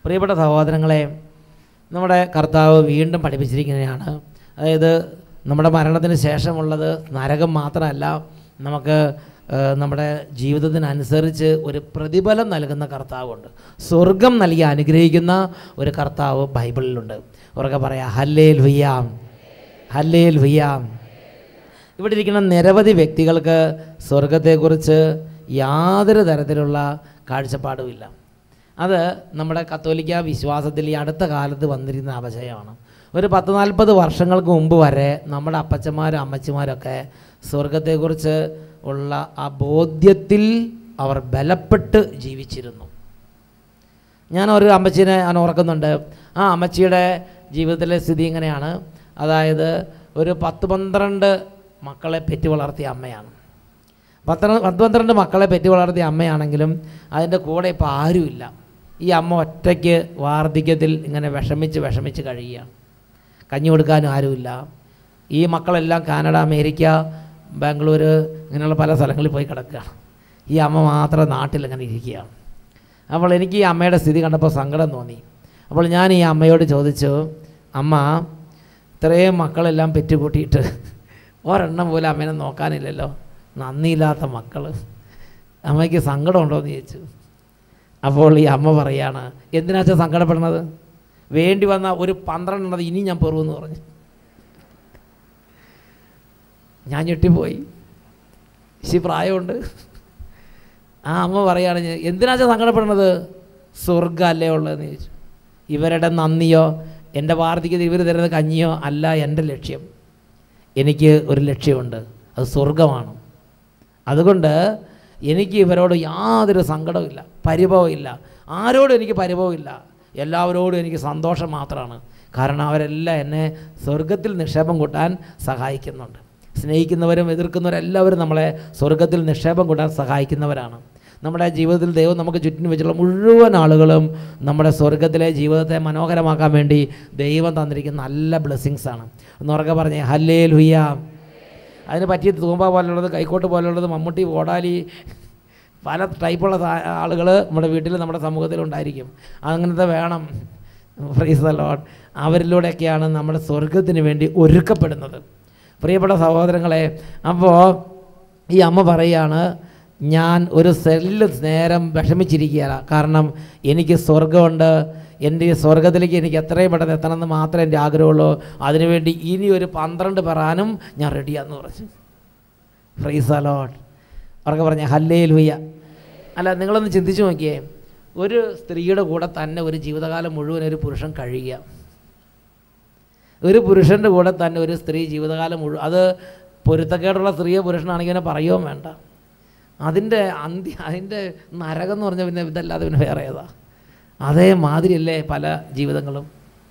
പ്രിയപ്പെട്ട സഹോദരങ്ങളെ നമ്മുടെ കർത്താവ് വീണ്ടും പഠിപ്പിച്ചിരിക്കുന്നതാണ് അതായത് നമ്മുടെ മരണത്തിന് ശേഷമുള്ളത് നരകം മാത്രമല്ല നമുക്ക് ഏഹ്, നമ്മുടെ ജീവിതത്തിനനുസരിച്ച് ഒരു പ്രതിഫലം നൽകുന്ന കർത്താവുണ്ട് സ്വർഗം നൽകി അനുഗ്രഹിക്കുന്ന ഒരു കർത്താവ് ബൈബിളിലുണ്ട് ഉറക്കെ പറയാം ഹല്ലേൽ ലുയ്യാം ഹല്ലേൽ ലുയ്യാം ഇവിടെ ഇരിക്കുന്ന നിരവധി വ്യക്തികൾക്ക് സ്വർഗത്തെക്കുറിച്ച് യാതൊരു തരത്തിലുള്ള കാഴ്ചപ്പാടുമില്ല അത് നമ്മുടെ കത്തോലിക്ക വിശ്വാസത്തിൽ ഈ അടുത്ത കാലത്ത് വന്നിരുന്ന അപജയമാണ് ഒരു പത്ത് നാൽപ്പത് വർഷങ്ങൾക്ക് മുമ്പ് വരെ നമ്മുടെ അപ്പച്ചന്മാരും അമ്മച്ചിമാരൊക്കെ സ്വർഗത്തെക്കുറിച്ച് ഉള്ള ആ ബോധ്യത്തിൽ അവർ ബലപ്പെട്ട് ജീവിച്ചിരുന്നു ഞാൻ ഒരു അമ്മച്ചീനെ ഞാൻ ഓർക്കുന്നുണ്ട് ആ അമ്മച്ചിയുടെ ജീവിതത്തിലെ സ്ഥിതി ഇങ്ങനെയാണ് അതായത് ഒരു പത്ത് പന്ത്രണ്ട് മക്കളെ പെറ്റി വളർത്തിയ അമ്മയാണ് പത്ര പത്ത് പന്ത്രണ്ട് മക്കളെ പെറ്റി വളർത്തിയ അമ്മയാണെങ്കിലും അതിൻ്റെ കൂടെ ഇപ്പോൾ ആരുമില്ല ഈ അമ്മ ഒറ്റയ്ക്ക് വാർദ്ധക്യത്തിൽ ഇങ്ങനെ വിഷമിച്ച് വിഷമിച്ച് കഴിയുകയാണ് കഞ്ഞി കൊടുക്കാനും ആരുമില്ല ഈ മക്കളെല്ലാം കാനഡ അമേരിക്ക ബാംഗ്ലൂർ ഇങ്ങനെയുള്ള പല സ്ഥലങ്ങളിൽ പോയി കിടക്കുകയാണ് ഈ അമ്മ മാത്രം നാട്ടിൽ ഇങ്ങനെ ഇരിക്കുകയാണ് അപ്പോൾ എനിക്ക് ഈ അമ്മയുടെ സ്ഥിതി കണ്ടപ്പോൾ സങ്കടം തോന്നി അപ്പോൾ ഞാൻ ഈ അമ്മയോട് ചോദിച്ചു അമ്മ ഇത്രയും മക്കളെല്ലാം പെറ്റുകൂട്ടിയിട്ട് ഒരെണ്ണം പോലും അമ്മേനെ നോക്കാനില്ലല്ലോ നന്ദിയില്ലാത്ത മക്കൾ അമ്മയ്ക്ക് സങ്കടമുണ്ടോ എന്ന് ചോദിച്ചു അപ്പോൾ ഈ അമ്മ പറയാണ് എന്തിനാച്ചാ സങ്കടപ്പെടുന്നത് വേണ്ടി വന്ന ഒരു പന്ത്രണ്ടെണ്ണത് ഇനി ഞാൻ പെറുമെന്ന് പറഞ്ഞു ഞാൻ ഞെട്ടിപ്പോയി ഇശി പ്രായമുണ്ട് ആ അമ്മ പറയാണ് ഞാൻ എന്തിനാച്ചാ സങ്കടപ്പെടുന്നത് സ്വർഗ്ഗം അല്ലേ ഉള്ളതെന്ന് ചോദിച്ചു ഇവരുടെ നന്ദിയോ എൻ്റെ വാർദ്ധക്യത്തിൽ ഇവർ തരുന്ന കഞ്ഞിയോ അല്ല എൻ്റെ ലക്ഷ്യം എനിക്ക് ഒരു ലക്ഷ്യമുണ്ട് അത് സ്വർഗമാണ് അതുകൊണ്ട് എനിക്ക് ഇവരോട് യാതൊരു സങ്കടവുമില്ല പരിഭവമില്ല ആരോടും എനിക്ക് പരിഭവമില്ല എല്ലാവരോടും എനിക്ക് സന്തോഷം മാത്രമാണ് കാരണം അവരെല്ലാം എന്നെ സ്വർഗത്തിൽ നിക്ഷേപം കൂട്ടാൻ സഹായിക്കുന്നുണ്ട് സ്നേഹിക്കുന്നവരും എതിർക്കുന്നവരും എല്ലാവരും നമ്മളെ സ്വർഗത്തിൽ നിക്ഷേപം കൂട്ടാൻ സഹായിക്കുന്നവരാണ് നമ്മുടെ ജീവിതത്തിൽ ദൈവം നമുക്ക് ചുറ്റിനും വെച്ചുള്ള മുഴുവൻ ആളുകളും നമ്മുടെ സ്വർഗത്തിലെ ജീവിതത്തെ മനോഹരമാക്കാൻ വേണ്ടി ദൈവം തന്നിരിക്കുന്ന നല്ല ബ്ലെസ്സിങ്സ് ആണ് എന്നുറക്കെ പറഞ്ഞേ ഹല്ലേ ലുയ്യ അതിന് പറ്റിയ തൂമ്പ പോലുള്ളത് കൈക്കോട്ട് പോലുള്ളത് മമ്മൂട്ടി ഓടാലി പല ടൈപ്പുള്ള ആളുകൾ നമ്മുടെ വീട്ടിൽ നമ്മുടെ സമൂഹത്തിലുണ്ടായിരിക്കും അങ്ങനത്തെ വേണം ഫ്രീസ് ദ ലോഡ് അവരിലൂടെയൊക്കെയാണ് നമ്മുടെ സ്വർഗത്തിന് വേണ്ടി ഒരുക്കപ്പെടുന്നത് പ്രിയപ്പെട്ട സഹോദരങ്ങളെ അപ്പോൾ ഈ അമ്മ പറയുകയാണ് ഞാൻ ഒരു സെല്ല് നേരം വിഷമിച്ചിരിക്കുകയാണ് കാരണം എനിക്ക് സ്വർഗമുണ്ട് എൻ്റെ ഈ സ്വർഗത്തിലേക്ക് എനിക്ക് എത്രയും പെട്ടെന്ന് എത്തണമെന്ന് മാത്രമേ എൻ്റെ ആഗ്രഹമുള്ളൂ അതിനുവേണ്ടി ഇനി ഒരു പന്ത്രണ്ട് പെറാനും ഞാൻ റെഡിയാന്ന് പറഞ്ഞു ഫ്രീസ് അലോട്ട് അവർക്ക് പറഞ്ഞ ഹല്ലേ ലുയ്യ അല്ല നിങ്ങളൊന്ന് ചിന്തിച്ചു നോക്കിയേ ഒരു സ്ത്രീയുടെ കൂടെ തന്നെ ഒരു ജീവിതകാലം മുഴുവൻ ഒരു പുരുഷൻ കഴിയുക ഒരു പുരുഷൻ്റെ കൂടെ തന്നെ ഒരു സ്ത്രീ ജീവിതകാലം മുഴുവൻ അത് പൊരുത്തക്കേടുള്ള സ്ത്രീയോ പുരുഷനാണെങ്കിൽ പിന്നെ പറയുകയും വേണ്ട അതിൻ്റെ അന്ത്യ അതിൻ്റെ നരകം എന്ന് പറഞ്ഞാൽ പിന്നെ ഇതല്ലാതെ പിന്നെ വേറെ ഏതാ അതേ മാതിരിയല്ലേ പല ജീവിതങ്ങളും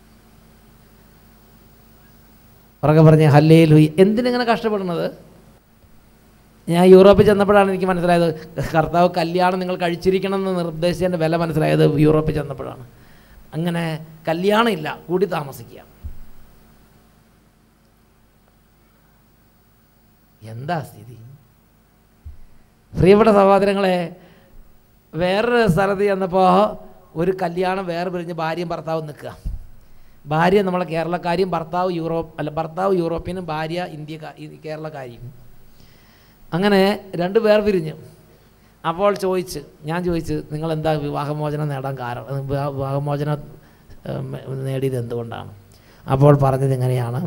ഉറക്കെ പറഞ്ഞ ഹല്ലേ ലുയ് എന്തിനിങ്ങനെ കഷ്ടപ്പെടുന്നത് ഞാൻ യൂറോപ്പിൽ ചെന്നപ്പോഴാണ് എനിക്ക് മനസ്സിലായത് കർത്താവ് കല്യാണം നിങ്ങൾ കഴിച്ചിരിക്കണം എന്ന് നിർദ്ദേശിച്ചതിൻ്റെ വില മനസ്സിലായത് യൂറോപ്പിൽ ചെന്നപ്പോഴാണ് അങ്ങനെ കല്യാണം ഇല്ല കൂടി താമസിക്കുക എന്താ സ്ഥിതി പ്രിയപ്പെട്ട സഹോദരങ്ങളെ വേറൊരു സ്ഥലത്ത് ചെന്നപ്പോൾ ഒരു കല്യാണം വേറെ പിരിഞ്ഞ് ഭാര്യയും ഭർത്താവും നിൽക്കുക ഭാര്യ നമ്മളെ കേരളക്കാരിയും ഭർത്താവ് യൂറോപ്പ് അല്ല ഭർത്താവ് യൂറോപ്യനും ഭാര്യ ഇന്ത്യ കേരളക്കാരിയും അങ്ങനെ രണ്ട് പേർ പിരിഞ്ഞു അപ്പോൾ ചോദിച്ച് ഞാൻ ചോദിച്ച് നിങ്ങൾ എന്താ വിവാഹമോചനം നേടാൻ കാരണം വിവാ- വിവാഹമോചനം ഉം, നേടിയത് എന്തുകൊണ്ടാണ് അപ്പോൾ പറഞ്ഞത് ഇങ്ങനെയാണ്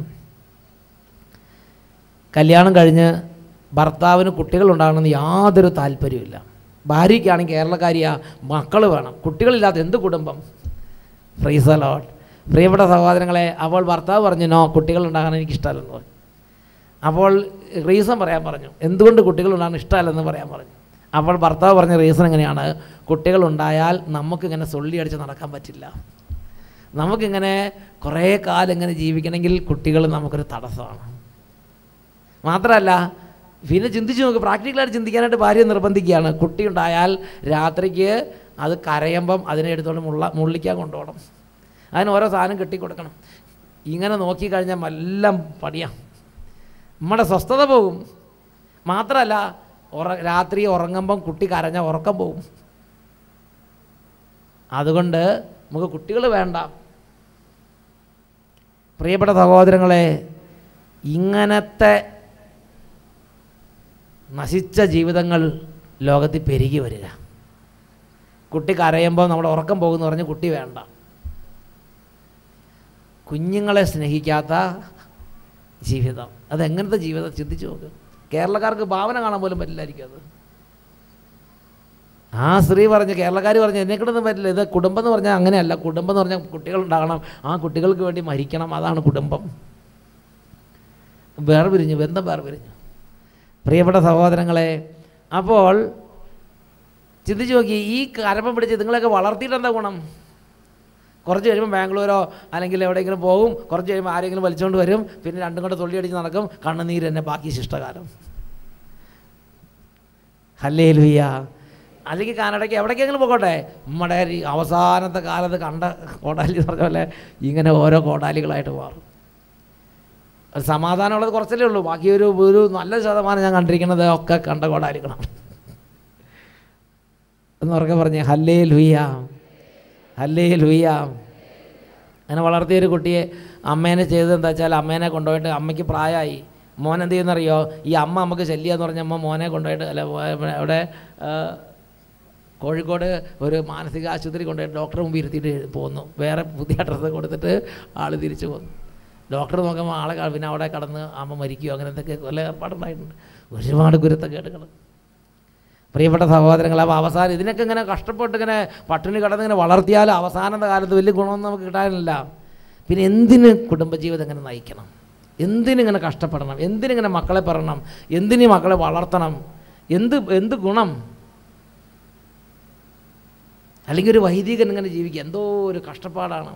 കല്യാണം കഴിഞ്ഞ് ഭർത്താവിന് കുട്ടികളുണ്ടാകണമെന്ന് യാതൊരു താല്പര്യമില്ല ഭാര്യയ്ക്കാണെങ്കിൽ കേരളക്കാരിയാ മക്കൾ വേണം കുട്ടികളില്ലാത്ത എന്ത് കുടുംബം ഫ്രീസ് ലോട്ട് പ്രിയപ്പെട്ട സഹോദരങ്ങളെ അപ്പോൾ ഭർത്താവ് പറഞ്ഞു നോ കുട്ടികളുണ്ടാകാൻ എനിക്ക് ഇഷ്ടമല്ലെന്ന് പറഞ്ഞു അപ്പോൾ റീസൺ പറയാൻ പറഞ്ഞു എന്തുകൊണ്ട് കുട്ടികളുണ്ടാകാൻ ഇഷ്ടമല്ലെന്ന് പറയാൻ പറഞ്ഞു അപ്പോൾ ഭർത്താവ് പറഞ്ഞ റീസൺ എങ്ങനെയാണ് കുട്ടികളുണ്ടായാൽ നമുക്കിങ്ങനെ സൊള്ളി അടിച്ച് നടക്കാൻ പറ്റില്ല നമുക്കിങ്ങനെ കുറേ കാലം ഇങ്ങനെ ജീവിക്കണമെങ്കിൽ കുട്ടികൾ നമുക്കൊരു തടസ്സമാണ് മാത്രമല്ല പിന്നെ ചിന്തിച്ച് നോക്ക് പ്രാക്ടിക്കലായിട്ട് ചിന്തിക്കാനായിട്ട് ഭാര്യ നിർബന്ധിക്കുകയാണ് കുട്ടി ഉണ്ടായാൽ രാത്രിക്ക് അത് കരയുമ്പം അതിനെ എടുത്തോണ്ട് മുള്ള മുള്ളിക്കാൻ കൊണ്ടുപോകണം അതിന് ഓരോ സാധനം കെട്ടിക്കൊടുക്കണം ഇങ്ങനെ നോക്കിക്കഴിഞ്ഞാൽ എല്ലാം പണിയാം നമ്മുടെ സ്വസ്ഥത പോകും മാത്രമല്ല ഉറ രാത്രി ഉറങ്ങുമ്പം കുട്ടി കരഞ്ഞ ഉറക്കം പോകും അതുകൊണ്ട് നമുക്ക് കുട്ടികൾ വേണ്ട പ്രിയപ്പെട്ട സഹോദരങ്ങളെ ഇങ്ങനത്തെ നശിച്ച ജീവിതങ്ങൾ ലോകത്തിൽ പെരുകി വരിക കുട്ടി കരയുമ്പോൾ നമ്മുടെ ഉറക്കം പോകുമെന്ന് പറഞ്ഞ് കുട്ടി വേണ്ട കുഞ്ഞുങ്ങളെ സ്നേഹിക്കാത്ത ജീവിതം അതെങ്ങനത്തെ ജീവിതം ചിന്തിച്ചു നോക്ക് കേരളക്കാർക്ക് ഭാവന കാണാൻ പോലും പറ്റില്ലായിരിക്കും അത് ആ സ്ത്രീ പറഞ്ഞ് കേരളക്കാർ പറഞ്ഞ് എന്നെക്കൊണ്ടൊന്നും പറ്റില്ല ഇത് കുടുംബം എന്ന് പറഞ്ഞാൽ അങ്ങനെയല്ല കുടുംബം എന്ന് പറഞ്ഞാൽ കുട്ടികളുണ്ടാകണം ആ കുട്ടികൾക്ക് വേണ്ടി മരിക്കണം അതാണ് കുടുംബം വേർപിരിഞ്ഞു ബന്ധം വേർപിരിഞ്ഞു പ്രിയപ്പെട്ട സഹോദരങ്ങളെ അപ്പോൾ ചിന്തിച്ച് നോക്കി ഈ കരപ്പം പിടിച്ച് നിങ്ങളൊക്കെ വളർത്തിയിട്ട് എന്താ ഗുണം കുറച്ച് കഴിയുമ്പോൾ ബാംഗ്ലൂരോ അല്ലെങ്കിൽ എവിടെയെങ്കിലും പോകും കുറച്ച് കഴിയുമ്പോൾ ആരെങ്കിലും വലിച്ചുകൊണ്ട് വരും പിന്നെ രണ്ടും കൂടെ തുള്ളിയടിച്ച് നടക്കും കണ്ണുനീര് തന്നെ ബാക്കി ശിഷ്ടകാലം ഹല്ലേ ലുയ്യ അല്ലെങ്കിൽ കാനഡയ്ക്ക് എവിടേക്കെങ്കിലും പോകട്ടെ നമ്മുടെ ഈ അവസാനത്തെ കാലത്ത് കണ്ട കോടാലി എന്ന് പറഞ്ഞ പോലെ ഇങ്ങനെ ഓരോ കോടാലികളായിട്ട് മാറും ഒരു സമാധാനമുള്ളത് കുറച്ചല്ലേ ഉള്ളൂ ബാക്കി ഒരു ഒരു നല്ല ശതമാനം ഞാൻ കണ്ടിരിക്കുന്നത് ഒക്കെ കണ്ട കോടാലികളാണ് എന്നൊക്കെ പറഞ്ഞ് ഹല്ലേ ലുയ്യ ഹല്ലേ ലുയ്യ അങ്ങനെ വളർത്തിയൊരു കുട്ടിയെ അമ്മേനെ ചെയ്തത് എന്താ വെച്ചാൽ അമ്മേനെ കൊണ്ടുപോയിട്ട് അമ്മയ്ക്ക് പ്രായമായി മോൻ എന്ത് ചെയ്യുന്നറിയോ ഈ അമ്മ നമുക്ക് ശല്യം എന്ന് പറഞ്ഞ അമ്മ മോനെ കൊണ്ടുപോയിട്ട് അല്ല അവിടെ ആ, കോഴിക്കോട് ഒരു മാനസിക ആശുപത്രി കൊണ്ടുപോയിട്ട് ഡോക്ടറെ മുമ്പ് ഇരുത്തിയിട്ട് പോന്നു വേറെ പുതിയ അഡ്രസ്സ് കൊടുത്തിട്ട് ആൾ തിരിച്ചു പോന്നു ഡോക്ടർ നോക്കുമ്പോൾ ആളെ കാ- പിന്നെ അവിടെ കടന്ന് അമ്മ മരിക്കുകയോ അങ്ങനത്തെ വല്ല ഏർപ്പാടുണ്ടായിട്ടുണ്ട് ഒരുപാട് ഗുരുത്തക്കേടുകൾ പ്രിയപ്പെട്ട സഹോദരങ്ങൾ അപ്പോൾ അവസാനം ഇതിനൊക്കെ ഇങ്ങനെ കഷ്ടപ്പെട്ട് ഇങ്ങനെ പട്ടിണി കിടന്ന് ഇങ്ങനെ വളർത്തിയാൽ അവസാനത്തെ കാലത്ത് വലിയ ഗുണമൊന്നും നമുക്ക് കിട്ടാനില്ല പിന്നെ എന്തിന് കുടുംബജീവിതം ഇങ്ങനെ നയിക്കണം എന്തിനിങ്ങനെ കഷ്ടപ്പെടണം എന്തിനിങ്ങനെ മക്കളെ പറയണം എന്തിനീ മക്കളെ വളർത്തണം എന്ത് എന്ത് ഗുണം അല്ലെങ്കിൽ ഒരു വൈദികൻ ഇങ്ങനെ ജീവിക്കുക എന്തോ ഒരു കഷ്ടപ്പാടാണ്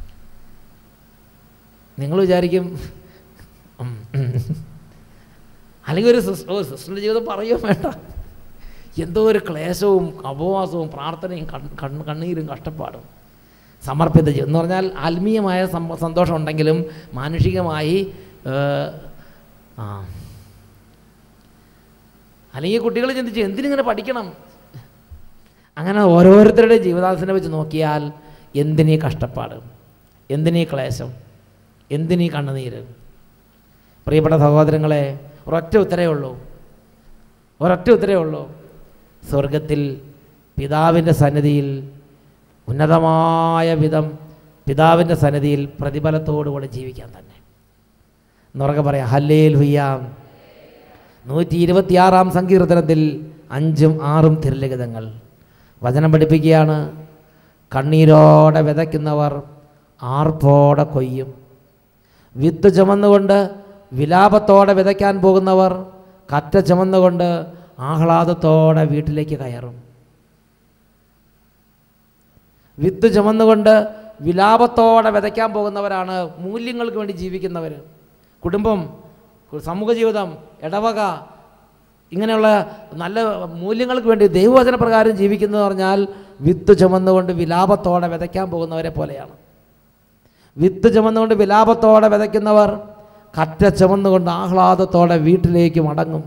നിങ്ങൾ വിചാരിക്കും ഉം, ഉം. അല്ലെങ്കിൽ ഒരു സിസ് ഓ സിസ്റ്ററിൻ്റെ ജീവിതം പറയുകയോ വേണ്ട എന്തോ ഒരു ക്ലേശവും അപവാസവും പ്രാർത്ഥനയും കൺ കണ്ണ് കണ്ണീരും കഷ്ടപ്പാടും സമർപ്പിത ജീവിതം എന്ന് പറഞ്ഞാൽ ആത്മീയമായ സം- സന്തോഷം ഉണ്ടെങ്കിലും മാനുഷികമായി ഏഹ്, ആ അല്ലെങ്കിൽ കുട്ടികൾ ചിന്തിച്ചു എന്തിനിങ്ങനെ പഠിക്കണം അങ്ങനെ ഓരോരുത്തരുടെ ജീവിതാവസ്ഥനെ വെച്ച് നോക്കിയാൽ എന്തിനീ കഷ്ടപ്പാട് എന്തിനീ ക്ലേശം എന്തിനീ കണ്ണുനീര് പ്രിയപ്പെട്ട സഹോദരങ്ങളെ ഒരൊറ്റ ഉത്തരേ ഉള്ളൂ ഒരൊറ്റ ഉത്തരേ ഉള്ളൂ സ്വർഗത്തിൽ പിതാവിൻ്റെ സന്നിധിയിൽ ഉന്നതമായ വിധം പിതാവിൻ്റെ സന്നിധിയിൽ പ്രതിഫലത്തോടുകൂടെ ജീവിക്കാൻ തന്നെ എന്നുറക്കെ പറയാം ഹല്ലേൽ ഹുയ്യാം നൂറ്റി ഇരുപത്തിയാറാം സങ്കീർത്തനത്തിൽ അഞ്ചും ആറും തിരുലിഖിതങ്ങൾ വചനം പഠിപ്പിക്കുകയാണ് കണ്ണീരോടെ വിതയ്ക്കുന്നവർ ആർപ്പോടെ കൊയ്യും വിത്ത് ചുമന്നുകൊണ്ട് വിലാപത്തോടെ വിതയ്ക്കാൻ പോകുന്നവർ കറ്റ ചുമന്നുകൊണ്ട് ആഹ്ലാദത്തോടെ വീട്ടിലേക്ക് കയറും വിത്ത് ചുമന്നുകൊണ്ട് വിലാപത്തോടെ വിതയ്ക്കാൻ പോകുന്നവരാണ് മൂല്യങ്ങൾക്ക് വേണ്ടി ജീവിക്കുന്നവർ കുടുംബം കു- സമൂഹ ജീവിതം ഇടവക ഇങ്ങനെയുള്ള നല്ല മൂല്യങ്ങൾക്ക് വേണ്ടി ദൈവവചന പ്രകാരം ജീവിക്കുന്നത് പറഞ്ഞാൽ വിത്ത് ചുമന്നുകൊണ്ട് വിലാപത്തോടെ വിതയ്ക്കാൻ പോകുന്നവരെ പോലെയാണ് വിത്ത് ചുമന്നുകൊണ്ട് വിലാപത്തോടെ വിതയ്ക്കുന്നവർ കറ്റ ചുമന്നുകൊണ്ട് ആഹ്ലാദത്തോടെ വീട്ടിലേക്ക് മടങ്ങും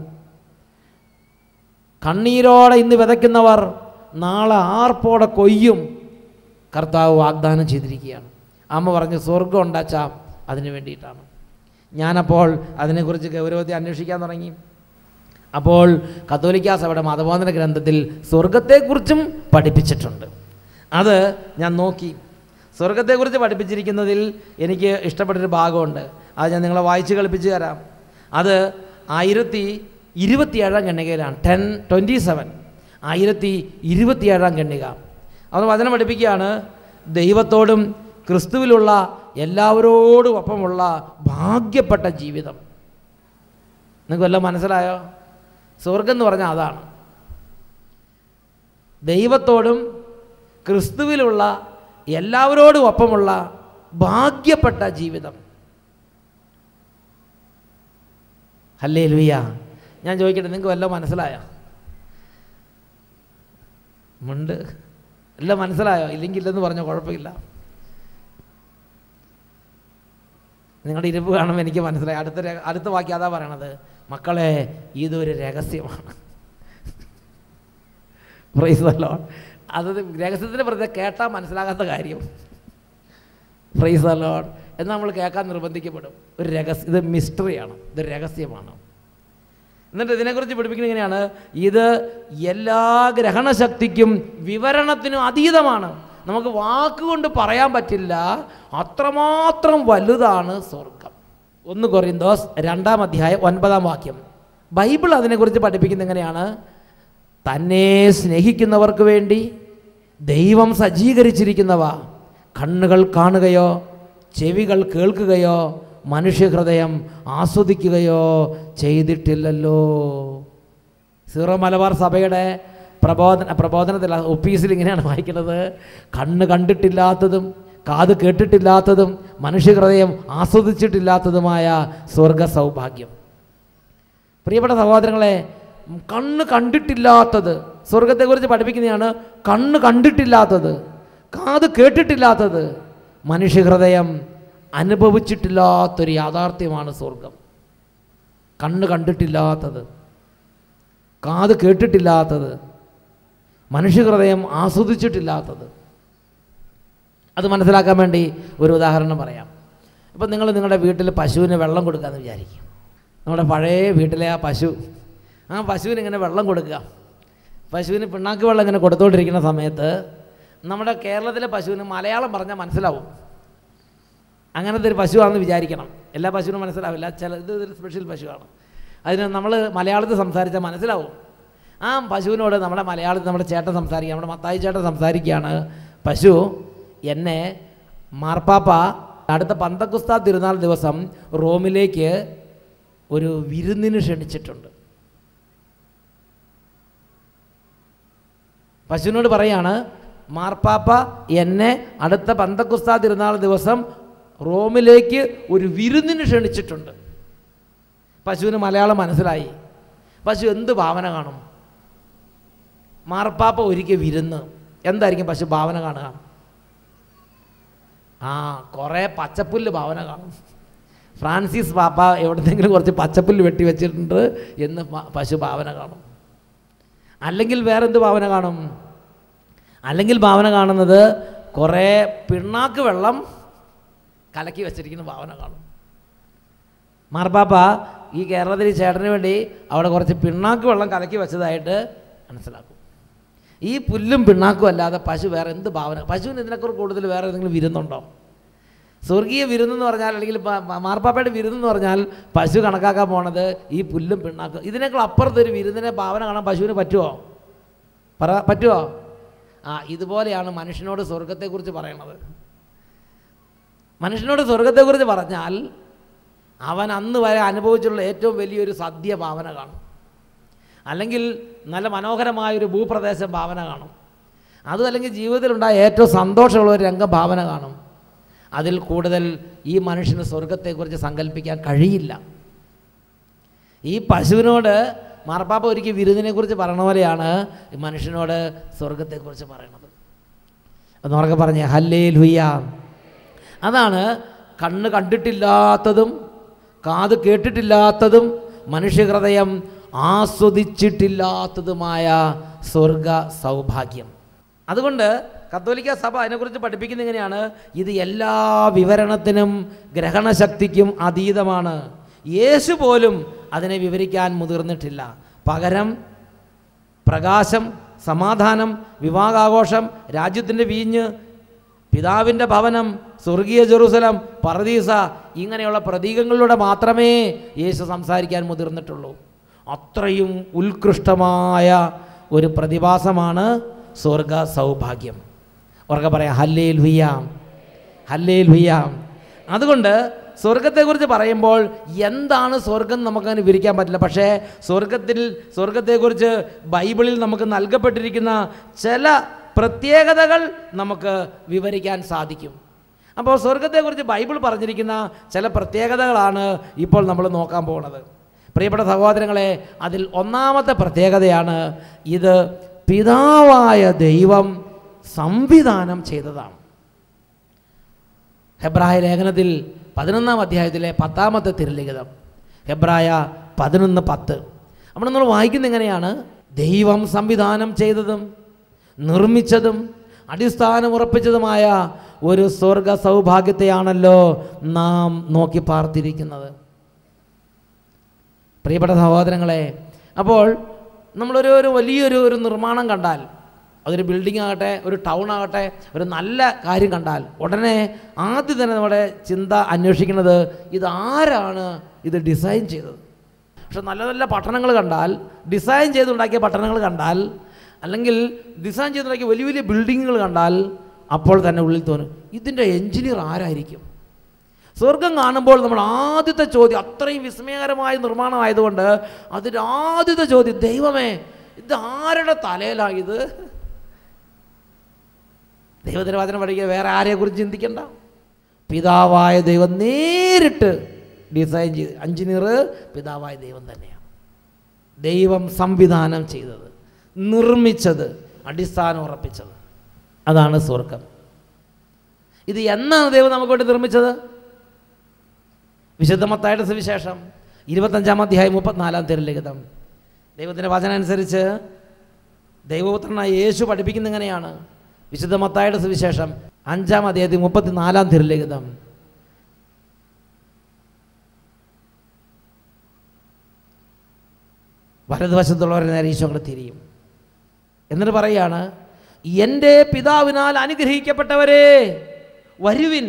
കണ്ണീരോടെ ഇന്ന് വിതയ്ക്കുന്നവർ നാളെ ആർപ്പോടെ കൊയ്യും കർത്താവ് വാഗ്ദാനം ചെയ്തിരിക്കുകയാണ് അമ്മ പറഞ്ഞു സ്വർഗം ഉണ്ടാച്ചാ അതിന് വേണ്ടിയിട്ടാണ് ഞാനപ്പോൾ അതിനെക്കുറിച്ച് ഗൗരവത്തെ അന്വേഷിക്കാൻ തുടങ്ങി അപ്പോൾ കത്തോലിക്ക സഭയുടെ മതബോധന ഗ്രന്ഥത്തിൽ സ്വർഗത്തെക്കുറിച്ചും പഠിപ്പിച്ചിട്ടുണ്ട് അത് ഞാൻ നോക്കി സ്വർഗത്തെക്കുറിച്ച് പഠിപ്പിച്ചിരിക്കുന്നതിൽ എനിക്ക് ഇഷ്ടപ്പെട്ടൊരു ഭാഗമുണ്ട് അത് ഞാൻ നിങ്ങളെ വായിച്ച് കളിപ്പിച്ച് തരാം അത് ആയിരത്തി ഇരുപത്തിയേഴാം ഖണ്ഡികയിലാണ് ടെൻ ട്വൻറ്റി സെവൻ ആയിരത്തി ഇരുപത്തിയേഴാം ഖണ്ഡിക അത് വചനം പഠിപ്പിക്കുകയാണ് ദൈവത്തോടും ക്രിസ്തുവിലുള്ള എല്ലാവരോടും ഒപ്പമുള്ള ഭാഗ്യപ്പെട്ട ജീവിതം നിങ്ങൾക്ക് വല്ലതും മനസ്സിലായോ സ്വർഗം എന്ന് പറഞ്ഞാൽ അതാണ് ദൈവത്തോടും ക്രിസ്തുവിലുള്ള എല്ലാവരോടും ഒപ്പമുള്ള ഭാഗ്യപ്പെട്ട ജീവിതം അല്ലേ ലുയ്യ ഞാൻ ചോദിക്കട്ടെ നിങ്ങൾക്ക് വല്ലതും മനസ്സിലായോ മുണ്ട് എല്ലാം മനസ്സിലായോ ഇല്ലെങ്കിൽ ഇല്ലെന്ന് പറഞ്ഞോ കുഴപ്പമില്ല നിങ്ങളുടെ ഇരിപ്പ് കാണുമ്പോൾ എനിക്ക് മനസ്സിലായി അടുത്ത ര- അടുത്ത വാക്യം അതാ പറയണത് മക്കളെ ഇതൊരു രഹസ്യമാണ് പ്രൈസ് the Lord. അത് രഹസ്യത്തിൻ്റെ പ്രത്യേക കേട്ടാൽ മനസ്സിലാകാത്ത കാര്യം ഫ്രൈസ് അലോഡ് എന്ന് നമ്മൾ കേൾക്കാൻ നിർബന്ധിക്കപ്പെടും ഒരു രഹസ്യം ഇത് മിസ്റ്ററിയാണ് ഇത് രഹസ്യമാണ് എന്നിട്ട് ഇതിനെക്കുറിച്ച് പഠിപ്പിക്കുന്നത് ഇങ്ങനെയാണ് ഇത് എല്ലാ ഗ്രഹണശക്തിക്കും വിവരണത്തിനും അതീതമാണ് നമുക്ക് വാക്കുകൊണ്ട് പറയാൻ പറ്റില്ല അത്രമാത്രം വലുതാണ് സ്വർഗം ഒന്ന് കൊറിന്തോസ് രണ്ടാം അധ്യായം ഒൻപതാം വാക്യം ബൈബിൾ അതിനെക്കുറിച്ച് പഠിപ്പിക്കുന്നത് എങ്ങനെയാണ് തന്നെ സ്നേഹിക്കുന്നവർക്ക് വേണ്ടി ദൈവം സജ്ജീകരിച്ചിരിക്കുന്നവ കണ്ണുകൾ കാണുകയോ ചെവികൾ കേൾക്കുകയോ മനുഷ്യഹൃദയം ആസ്വദിക്കുകയോ ചെയ്തിട്ടില്ലല്ലോ സീറോ മലബാർ സഭയുടെ പ്രബോധന പ്രബോധനത്തിൽ ഒപ്പീസിൽ ഇങ്ങനെയാണ് വായിക്കുന്നത് കണ്ണ് കണ്ടിട്ടില്ലാത്തതും കാത് കേട്ടിട്ടില്ലാത്തതും മനുഷ്യഹൃദയം ആസ്വദിച്ചിട്ടില്ലാത്തതുമായ സ്വർഗ സൗഭാഗ്യം പ്രിയപ്പെട്ട സഹോദരങ്ങളെ കണ്ണ് കണ്ടിട്ടില്ലാത്തത് സ്വർഗത്തെക്കുറിച്ച് പഠിപ്പിക്കുന്നതാണ് കണ്ണ് കണ്ടിട്ടില്ലാത്തത് കാത് കേട്ടിട്ടില്ലാത്തത് മനുഷ്യഹൃദയം അനുഭവിച്ചിട്ടില്ലാത്തൊരു യാഥാർത്ഥ്യമാണ് സ്വർഗം കണ്ണ് കണ്ടിട്ടില്ലാത്തത് കാത് കേട്ടിട്ടില്ലാത്തത് മനുഷ്യഹൃദയം ആസ്വദിച്ചിട്ടില്ലാത്തത് അത് മനസ്സിലാക്കാൻ വേണ്ടി ഒരു ഉദാഹരണം പറയാം ഇപ്പം നിങ്ങൾ നിങ്ങളുടെ വീട്ടിൽ പശുവിന് വെള്ളം കൊടുക്കാമെന്ന് വിചാരിക്കും നമ്മുടെ പഴയ വീട്ടിലെ ആ പശു ആ പശുവിന് ഇങ്ങനെ വെള്ളം കൊടുക്കുക പശുവിന് പിണ്ണാക്ക് വെള്ളം ഇങ്ങനെ കൊടുത്തുകൊണ്ടിരിക്കുന്ന സമയത്ത് നമ്മുടെ കേരളത്തിലെ പശുവിന് മലയാളം പറഞ്ഞാൽ മനസ്സിലാവും അങ്ങനത്തെ ഒരു പശുവാണെന്ന് വിചാരിക്കണം എല്ലാ പശുവിനും മനസ്സിലാവില്ല ചില ഇത് ഒരു സ്പെഷ്യൽ പശുവാണ് അതിന് നമ്മൾ മലയാളത്തിൽ സംസാരിച്ചാൽ മനസ്സിലാവും ആ പശുവിനോട് നമ്മുടെ മലയാളത്തിൽ നമ്മുടെ ചേട്ടൻ സംസാരിക്കുക നമ്മുടെ മത്തായി ചേട്ടൻ സംസാരിക്കുകയാണ് പശു എന്നെ മാർപ്പാപ്പ അടുത്ത പന്തക്കുസ്ത തിരുനാൾ ദിവസം റോമിലേക്ക് ഒരു വിരുന്നിന് ക്ഷണിച്ചിട്ടുണ്ട് പശുവിനോട് പറയാണ് മാർപ്പാപ്പ എന്നെ അടുത്ത പന്തക്കുസ്ത തിരുനാൾ ദിവസം റോമിലേക്ക് ഒരു വിരുന്നിന് ക്ഷണിച്ചിട്ടുണ്ട് പശുവിന് മലയാളം മനസ്സിലായി പശു എന്ത് ഭാവന കാണും മാർപ്പാപ്പ ഒരിക്കൽ വിരുന്ന് എന്തായിരിക്കും പശു ഭാവന കാണുക ആ കുറേ പച്ചപ്പുല്ല് ഭാവന കാണും ഫ്രാൻസിസ് പാപ്പ എവിടെന്നെങ്കിലും കുറച്ച് പച്ചപ്പുല്ല് വെട്ടി വെച്ചിട്ടുണ്ട് എന്ന് പ- പശു ഭാവന കാണും അല്ലെങ്കിൽ വേറെന്ത് ഭാവന കാണും അല്ലെങ്കിൽ ഭാവന കാണുന്നത് കുറേ പിണ്ണാക്ക് വെള്ളം കലക്കി വെച്ചിരിക്കുന്ന ഭാവന കാണും മാർപ്പാപ്പ ഈ കേരളത്തിൽ ഈ ചേട്ടന് വേണ്ടി അവിടെ കുറച്ച് പിണ്ണാക്ക് വെള്ളം കലക്കി വെച്ചതായിട്ട് മനസ്സിലാക്കും ഈ പുല്ലും പിണ്ണാക്കും അല്ലാതെ പശു വേറെ എന്ത് ഭാവന പശുവിന് ഇതിനെക്കുറിച്ച് കൂടുതൽ വേറെ ഏതെങ്കിലും വിരുന്നുണ്ടോ സ്വർഗീയ വിരുന്നെന്ന് പറഞ്ഞാൽ അല്ലെങ്കിൽ പ- പ- മാർപ്പാപ്പയുടെ വിരുന്നെന്ന് പറഞ്ഞാൽ പശു കണക്കാക്കാൻ പോണത് ഈ പുല്ലും പിണ്ണാക്കും ഇതിനേക്കാൾ അപ്പുറത്ത് ഒരു വിരുന്നിനെ ഭാവന കാണാൻ പശുവിന് പറ്റുമോ പറ പറ്റുമോ ആ ഇതുപോലെയാണ് മനുഷ്യനോട് സ്വർഗത്തെക്കുറിച്ച് പറയണത് മനുഷ്യനോട് സ്വർഗത്തെക്കുറിച്ച് പറഞ്ഞാൽ അവൻ അന്ന് വരെ അനുഭവിച്ചിട്ടുള്ള ഏറ്റവും വലിയൊരു സദ്യ ഭാവന കാണും അല്ലെങ്കിൽ നല്ല മനോഹരമായൊരു ഭൂപ്രദേശം ഭാവന കാണും അതും അല്ലെങ്കിൽ ജീവിതത്തിലുണ്ടായ ഏറ്റവും സന്തോഷമുള്ള ഒരു രംഗം ഭാവന കാണും അതിൽ കൂടുതൽ ഈ മനുഷ്യന് സ്വർഗത്തെക്കുറിച്ച് സങ്കല്പിക്കാൻ കഴിയില്ല ഈ പശുവിനോട് മാർപ്പാപ്പ ഒരിക്കൽ വിരുദിനെക്കുറിച്ച് പറയണ പോലെയാണ് ഈ മനുഷ്യനോട് സ്വർഗത്തെക്കുറിച്ച് പറയണത് എന്നുറക്കെ പറഞ്ഞേ ഹല്ലേ ലുയ്യ അതാണ് കണ്ണ് കണ്ടിട്ടില്ലാത്തതും കാത് കേട്ടിട്ടില്ലാത്തതും മനുഷ്യഹൃദയം ആസ്വദിച്ചിട്ടില്ലാത്തതുമായ സ്വർഗ സൗഭാഗ്യം അതുകൊണ്ട് കത്തോലിക്ക സഭ അതിനെക്കുറിച്ച് പഠിപ്പിക്കുന്നത് എങ്ങനെയാണ് ഇത് എല്ലാ വിവരണത്തിനും ഗ്രഹണശക്തിക്കും അതീതമാണ് യേശു പോലും അതിനെ വിവരിക്കാൻ മുതിർന്നിട്ടില്ല പകരം പ്രകാശം സമാധാനം വിവാഹാഘോഷം രാജ്യത്തിൻ്റെ വീഞ്ഞ് പിതാവിൻ്റെ ഭവനം സ്വർഗീയ ജെറൂസലം പറദീസ ഇങ്ങനെയുള്ള പ്രതീകങ്ങളിലൂടെ മാത്രമേ യേശു സംസാരിക്കാൻ മുതിർന്നിട്ടുള്ളൂ അത്രയും ഉത്കൃഷ്ടമായ ഒരു പ്രതിഭാസമാണ് സ്വർഗ സൗഭാഗ്യം ഉറക്കെ പറയാം ഹല്ലേൽ ലുയ്യാം ഹല്ലേൽ ലുയ്യാം അതുകൊണ്ട് സ്വർഗത്തെക്കുറിച്ച് പറയുമ്പോൾ എന്താണ് സ്വർഗം നമുക്കങ്ങനെ വിവരിക്കാൻ പറ്റില്ല പക്ഷേ സ്വർഗത്തിൽ സ്വർഗത്തെക്കുറിച്ച് ബൈബിളിൽ നമുക്ക് നൽകപ്പെട്ടിരിക്കുന്ന ചില പ്രത്യേകതകൾ നമുക്ക് വിവരിക്കാൻ സാധിക്കും അപ്പോൾ സ്വർഗത്തെക്കുറിച്ച് ബൈബിൾ പറഞ്ഞിരിക്കുന്ന ചില പ്രത്യേകതകളാണ് ഇപ്പോൾ നമ്മൾ നോക്കാൻ പോകുന്നത് പ്രിയപ്പെട്ട സഹോദരങ്ങളെ അതിൽ ഒന്നാമത്തെ പ്രത്യേകതയാണ് ഇത് പിതാവായ ദൈവം സംവിധാനം ചെയ്തതാണ് ഹെബ്രായ ലേഖനത്തിൽ പതിനൊന്നാം അധ്യായത്തിലെ പത്താമത്തെ തിരുലിഖിതം ഹെബ്രായ പതിനൊന്ന് പത്ത് അവിടെ നമ്മൾ വായിക്കുന്നത് എങ്ങനെയാണ് ദൈവം സംവിധാനം ചെയ്തതും നിർമ്മിച്ചതും അടിസ്ഥാനം ഉറപ്പിച്ചതുമായ ഒരു സ്വർഗ സൗഭാഗ്യത്തെയാണല്ലോ നാം നോക്കി പാർത്തിരിക്കുന്നത് പ്രിയപ്പെട്ട സഹോദരങ്ങളെ അപ്പോൾ നമ്മളൊരു ഒരു വലിയൊരു ഒരു നിർമ്മാണം കണ്ടാൽ അതൊരു ബിൽഡിംഗ് ആകട്ടെ ഒരു ടൗൺ ആകട്ടെ ഒരു നല്ല കാര്യം കണ്ടാൽ ഉടനെ ആദ്യം തന്നെ നമ്മുടെ ചിന്ത അന്വേഷിക്കുന്നത് ഇത് ആരാണ് ഇത് ഡിസൈൻ ചെയ്തത് പക്ഷെ നല്ല നല്ല പട്ടണങ്ങൾ കണ്ടാൽ ഡിസൈൻ ചെയ്തുണ്ടാക്കിയ പട്ടണങ്ങൾ കണ്ടാൽ അല്ലെങ്കിൽ ഡിസൈൻ ചെയ്തുണ്ടാക്കിയ വലിയ വലിയ ബിൽഡിങ്ങുകൾ കണ്ടാൽ അപ്പോൾ തന്നെ ഉള്ളിൽ തോന്നും ഇതിൻ്റെ എഞ്ചിനീയർ ആരായിരിക്കും സ്വർഗം കാണുമ്പോൾ നമ്മൾ ആദ്യത്തെ ചോദ്യം അത്രയും വിസ്മയകരമായ നിർമ്മാണമായതുകൊണ്ട് അതിൻ്റെ ആദ്യത്തെ ചോദ്യം ദൈവമേ ഇത് ആരുടെ തലയിലായത് ദൈവത്തിൻ്റെ വചനം പഠിക്കുക വേറെ ആരെക്കുറിച്ച് ചിന്തിക്കണ്ട പിതാവായ ദൈവം നേരിട്ട് ഡിസൈൻ ചെയ്ത് എഞ്ചിനീയർ പിതാവായ ദൈവം തന്നെയാണ് ദൈവം സംവിധാനം ചെയ്തത് നിർമ്മിച്ചത് അടിസ്ഥാനം ഉറപ്പിച്ചത് അതാണ് സ്വർഗം ഇത് എന്നാണ് ദൈവം നമുക്ക് വേണ്ടി നിർമ്മിച്ചത് വിശുദ്ധമത്തായുടെ സുവിശേഷം ഇരുപത്തഞ്ചാം അധ്യായം മുപ്പത്തിനാലാം തിരലിഖിതം ദൈവത്തിൻ്റെ വചനം അനുസരിച്ച് ദൈവപുത്രനായ യേശു പഠിപ്പിക്കുന്ന എങ്ങനെയാണ് വിശുദ്ധ മത്തായുടെ സുവിശേഷം അഞ്ചാം അധ്യായത്തിൽ മുപ്പത്തിനാലാം തിരലിഖിതം വലതുവശത്തുള്ളവരെ നേരെ ഈശോ അങ്ങോട്ട് തിരിയും എന്നിട്ട് പറയാണ് എൻ്റെ പിതാവിനാൽ അനുഗ്രഹിക്കപ്പെട്ടവരെ വരുവിൻ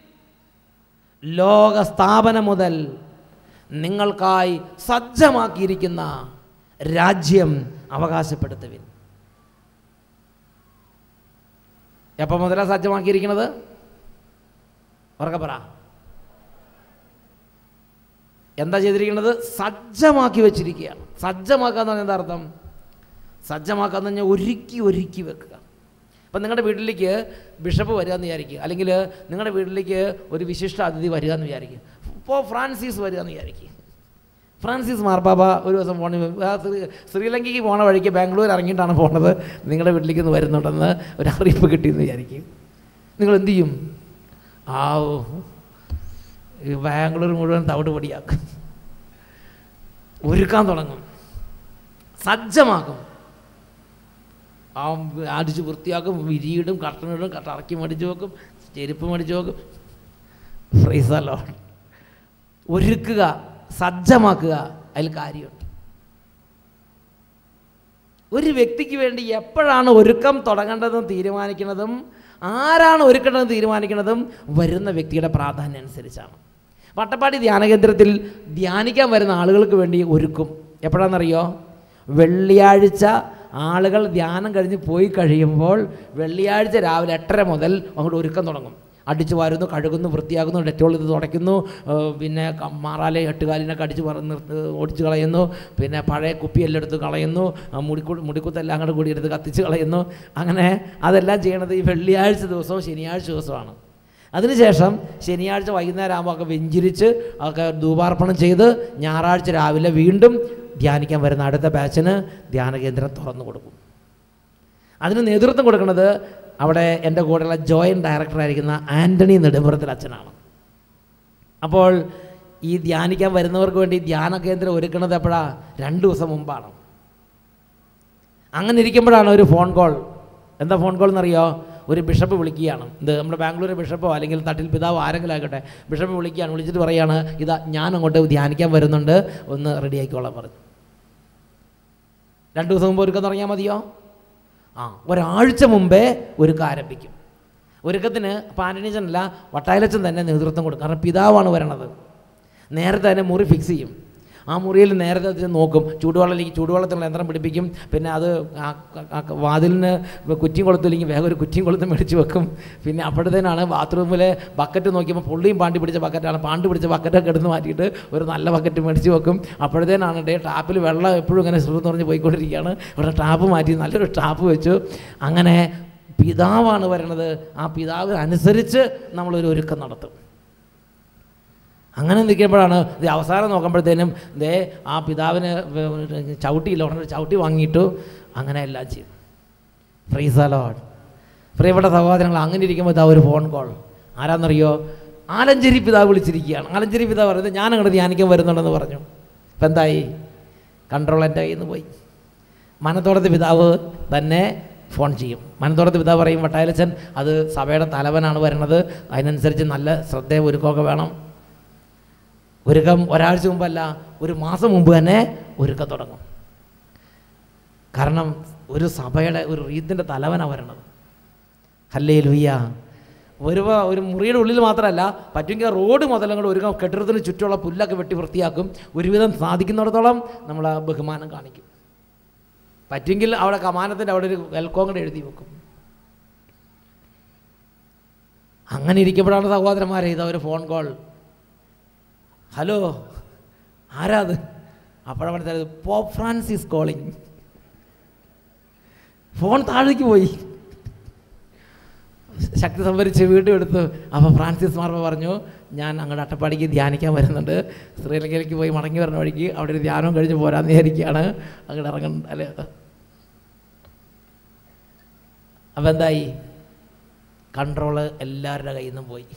ലോക സ്ഥാപനം മുതൽ നിങ്ങൾക്കായി സജ്ജമാക്കിയിരിക്കുന്ന രാജ്യം അവകാശപ്പെടുത്തുവിൻ എപ്പം മുതലാണ് സജ്ജമാക്കിയിരിക്കുന്നത് ഉറക്കെ പറ എന്താ ചെയ്തിരിക്കുന്നത് സജ്ജമാക്കി വെച്ചിരിക്കുകയാണ് സജ്ജമാക്കുക എന്ന് പറഞ്ഞാൽ എന്താ അർത്ഥം സജ്ജമാക്കുക എന്ന് പറഞ്ഞാൽ ഒരുക്കി ഒരുക്കി വെക്കുക അപ്പം നിങ്ങളുടെ വീട്ടിലേക്ക് ബിഷപ്പ് വരിക എന്ന് വിചാരിക്കുക അല്ലെങ്കിൽ നിങ്ങളുടെ വീട്ടിലേക്ക് ഒരു വിശിഷ്ട അതിഥി വരിക എന്ന് വിചാരിക്കുക ഇപ്പോൾ ഫ്രാൻസിസ് വരിക എന്ന് വിചാരിക്കുക ഫ്രാൻസിസ് മാർപ്പാപ്പ ഒരു ദിവസം പോണ ആ ശ്രീ- ശ്രീലങ്കയ്ക്ക് പോണ വഴിക്ക് ബാംഗ്ലൂർ ഇറങ്ങിയിട്ടാണ് പോണത് നിങ്ങളുടെ വീട്ടിലേക്ക് ഒന്ന് വരുന്നുണ്ടെന്ന് ഒരു അറിയിപ്പ് കിട്ടിയെന്ന് വിചാരിക്കും നിങ്ങൾ എന്ത് ചെയ്യും ആ ഓ, ഈ ബാംഗ്ലൂർ മുഴുവൻ തവിട് പൊടിയാക്കും ഒരുക്കാൻ തുടങ്ങും സജ്ജമാക്കും ആ അടിച്ച് വൃത്തിയാക്കും വിരിയിടും കട്ടണിടും കട്ടറക്കി മടിച്ചു വെക്കും ചെരുപ്പ് മടിച്ചു വെക്കും ഫ്രീസല്ലോ ഒരുക്കുക സജ്ജമാക്കുക അതിൽ കാര്യമുണ്ട് ഒരു വ്യക്തിക്ക് വേണ്ടി എപ്പോഴാണ് ഒരുക്കം തുടങ്ങേണ്ടതെന്ന് തീരുമാനിക്കുന്നതും ആരാണ് ഒരുക്കേണ്ടതെന്ന് തീരുമാനിക്കുന്നതും വരുന്ന വ്യക്തിയുടെ പ്രാധാന്യം അനുസരിച്ചാണ് വട്ടപ്പാടി ധ്യാന കേന്ദ്രത്തിൽ ധ്യാനിക്കാൻ വരുന്ന ആളുകൾക്ക് വേണ്ടി ഒരുക്കും എപ്പോഴാണെന്നറിയോ വെള്ളിയാഴ്ച ആളുകൾ ധ്യാനം കഴിഞ്ഞ് പോയി കഴിയുമ്പോൾ വെള്ളിയാഴ്ച രാവിലെ എട്ടര മുതൽ അങ്ങോട്ട് ഒരുക്കം തുടങ്ങും അടിച്ചു വാരുന്നു കഴുകുന്നു വൃത്തിയാക്കുന്നു ഡെറ്റോൾ ഇത് തുടയ്ക്കുന്നു ഏഹ് പിന്നെ ക- മാറാലെ എട്ടുകാലിനൊക്കെ അടിച്ച് പറ നിർത്ത് ഓടിച്ച് കളയുന്നു പിന്നെ പഴയ കുപ്പിയെല്ലാം എടുത്ത് കളയുന്നു ആ മുടിക്കു മുടിക്കുത്തെല്ലാം അങ്ങോട്ട് കൂടി എടുത്ത് കത്തിച്ച് കളയുന്നു അങ്ങനെ അതെല്ലാം ചെയ്യണത് ഈ വെള്ളിയാഴ്ച ദിവസവും ശനിയാഴ്ച ദിവസമാണ് അതിനുശേഷം ശനിയാഴ്ച വൈകുന്നേരം ആകുമ്പോൾ ഒക്കെ വെഞ്ചിരിച്ച് ഒക്കെ ധൂപാർപ്പണം ചെയ്ത് ഞായറാഴ്ച രാവിലെ വീണ്ടും ധ്യാനിക്കാൻ വരുന്ന അടുത്ത ബാച്ചിന് ധ്യാന കേന്ദ്രം തുറന്നു കൊടുക്കും അതിന് നേതൃത്വം കൊടുക്കുന്നത് അവിടെ എൻ്റെ കൂടെയുള്ള ജോയിൻറ്റ് ഡയറക്ടറായിരിക്കുന്ന ആൻ്റണി നെടുമ്പുറത്തിൽ അച്ഛനാണ് അപ്പോൾ ഈ ധ്യാനിക്കാൻ വരുന്നവർക്ക് വേണ്ടി ധ്യാന കേന്ദ്രം ഒരുക്കുന്നത് എപ്പോഴാണ് രണ്ട് ദിവസം മുമ്പാണ് അങ്ങനെ ഇരിക്കുമ്പോഴാണ് ഒരു ഫോൺ കോൾ എന്താ ഫോൺ കോൾ എന്നറിയോ ഒരു ബിഷപ്പ് വിളിക്കുകയാണ് ഇത് നമ്മുടെ ബാംഗ്ലൂർ ബിഷപ്പോ അല്ലെങ്കിൽ തട്ടിൽ പിതാവോ ആരെങ്കിലും ആകട്ടെ ബിഷപ്പ് വിളിക്കുകയാണ് വിളിച്ചിട്ട് പറയാണ് ഇതാ ഞാൻ അങ്ങോട്ട് ധ്യാനിക്കാൻ വരുന്നുണ്ട് ഒന്ന് റെഡിയാക്കിക്കോളാൻ പറഞ്ഞു രണ്ട് ദിവസം മുമ്പ് ഒരുക്കം തുടങ്ങിയാൽ മതിയോ ആ ഒരാഴ്ച മുമ്പേ ഒരുക്കം ആരംഭിക്കും ഒരുക്കത്തിന് പാനനീച്ചനല്ല വട്ടായലച്ചൻ തന്നെ നേതൃത്വം കൊടുക്കും കാരണം പിതാവാണ് വരണത് നേരത്തെ തന്നെ മുറി ഫിക്സ് ചെയ്യും ആ മുറിയിൽ നേരത്തെ അത് നോക്കും ചൂടുവെള്ളത്തിലേക്ക് ചൂടുവെള്ളത്തിലുള്ള യന്ത്രം പിടിപ്പിക്കും പിന്നെ അത് ആ ക- ആ ക- വാതിലിന് കുറ്റിയും കൊളുത്തില്ലെങ്കിൽ വേഗം ഒരു കുറ്റിയും കൊളുത്തും മേടിച്ച് വെക്കും പിന്നെ അപ്പോഴത്തേനാണ് ബാത്റൂമിലെ ബക്കറ്റ് നോക്കിയപ്പോൾ പുള്ളിയും പാണ്ടി പിടിച്ച ബക്കറ്റാണ് പാണ്ട് പിടിച്ച ബക്കറ്റൊക്കെ എടുത്ത് മാറ്റിയിട്ട് ഒരു നല്ല ബക്കറ്റ് മേടിച്ച് വെക്കും അപ്പോഴത്തേനാണ് ഡേ ടാപ്പിൽ വെള്ളം എപ്പോഴും ഇങ്ങനെ ശ്രുതെന്ന് പറഞ്ഞ് പോയിക്കൊണ്ടിരിക്കുകയാണ് ഇവിടെ ടാപ്പ് മാറ്റി നല്ലൊരു ടാപ്പ് വെച്ചു അങ്ങനെ പിതാവാണ് വരണത് ആ പിതാവിനനുസരിച്ച് നമ്മളൊരു ഒരുക്കം നടത്തും അങ്ങനെ നിൽക്കുമ്പോഴാണ് ഇത് അവസാനം നോക്കുമ്പോഴത്തേനും ദേ ആ പിതാവിന് വ- ചവിട്ടിയില്ല ഉടനെ ചവിട്ടി വാങ്ങിയിട്ടു അങ്ങനെ എല്ലാം ചെയ്തു ഫ്രീസ് അലോഡ് പ്രിയപ്പെട്ട സഹോദരങ്ങൾ അങ്ങനെ ഇരിക്കുമ്പോൾ ഇതാ ഒരു ഫോൺ കോൾ ആരാന്നറിയോ ആലഞ്ചേരി പിതാവ് വിളിച്ചിരിക്കുകയാണ് ആലഞ്ചേരി പിതാവ് പറയുന്നത് ഞാൻ അങ്ങോട്ട് ധ്യാനിക്കാൻ വരുന്നുണ്ടെന്ന് പറഞ്ഞു ഇപ്പം എന്തായി കൺട്രോൾ എൻ്റെ കയ്യിൽ നിന്ന് പോയി മനത്തോടത്തെ പിതാവ് തന്നെ ഫോൺ ചെയ്യും മനത്തോടത്ത് പിതാവ് പറയും വട്ടായലച്ചൻ അത് സഭയുടെ തലവനാണ് വരണത് അതിനനുസരിച്ച് നല്ല ശ്രദ്ധയും ഒരുക്കമൊക്കെ വേണം ഒരുക്കം ഒരാഴ്ച മുമ്പല്ല ഒരു മാസം മുമ്പ് തന്നെ ഒരുക്കം തുടങ്ങും കാരണം ഒരു സഭയുടെ ഒരു റീത്തിൻ്റെ തലവനാണ് വരണത് ഹല്ലേ ലുയ്യ ഒരു വ- ഒരു മുറിയുടെ ഉള്ളിൽ മാത്രമല്ല പറ്റുമെങ്കിൽ റോഡ് മുതലും കൂടെ ഒരു കെട്ടിടത്തിന് ചുറ്റുമുള്ള പുല്ലൊക്കെ വെട്ടി വൃത്തിയാക്കും ഒരുവിധം സാധിക്കുന്നിടത്തോളം നമ്മൾ ആ ബഹുമാനം കാണിക്കും പറ്റുമെങ്കിൽ അവിടെ കമാനത്തിൻ്റെ അവിടെ ഒരു വെൽക്കോം കൂടെ എഴുതി വെക്കും അങ്ങനെ ഇരിക്കുമ്പോഴാണ് സഹോദരന്മാരെ ഇത് ഒരു ഫോൺ കോൾ ഹലോ ആരാ അത് അപ്പോഴാണ് മനസ്സിലായത് പോപ്പ് ഫ്രാൻസിസ് കോളിംഗ് ഫോൺ താഴേക്ക് പോയി ശക്തി സംഭരിച്ച് വീണ്ടും എടുത്തു അപ്പോൾ ഫ്രാൻസിസ് മാർപ്പ പറഞ്ഞു ഞാൻ അങ്ങോട്ട് അട്ടപ്പാടിക്ക് ധ്യാനിക്കാൻ വരുന്നുണ്ട് ശ്രീലങ്കയിലേക്ക് പോയി മടങ്ങി വരുന്ന വഴിക്ക് അവിടെ ഒരു ധ്യാനം കഴിഞ്ഞ് പോരാന്ന് വിചാരിക്കുകയാണ് അങ്ങോട്ട് ഇറങ്ങുന്നുണ്ട് അല്ലേ അപ്പോൾ എന്തായി കൺട്രോള് എല്ലാവരുടെ കയ്യിൽ നിന്നും പോയി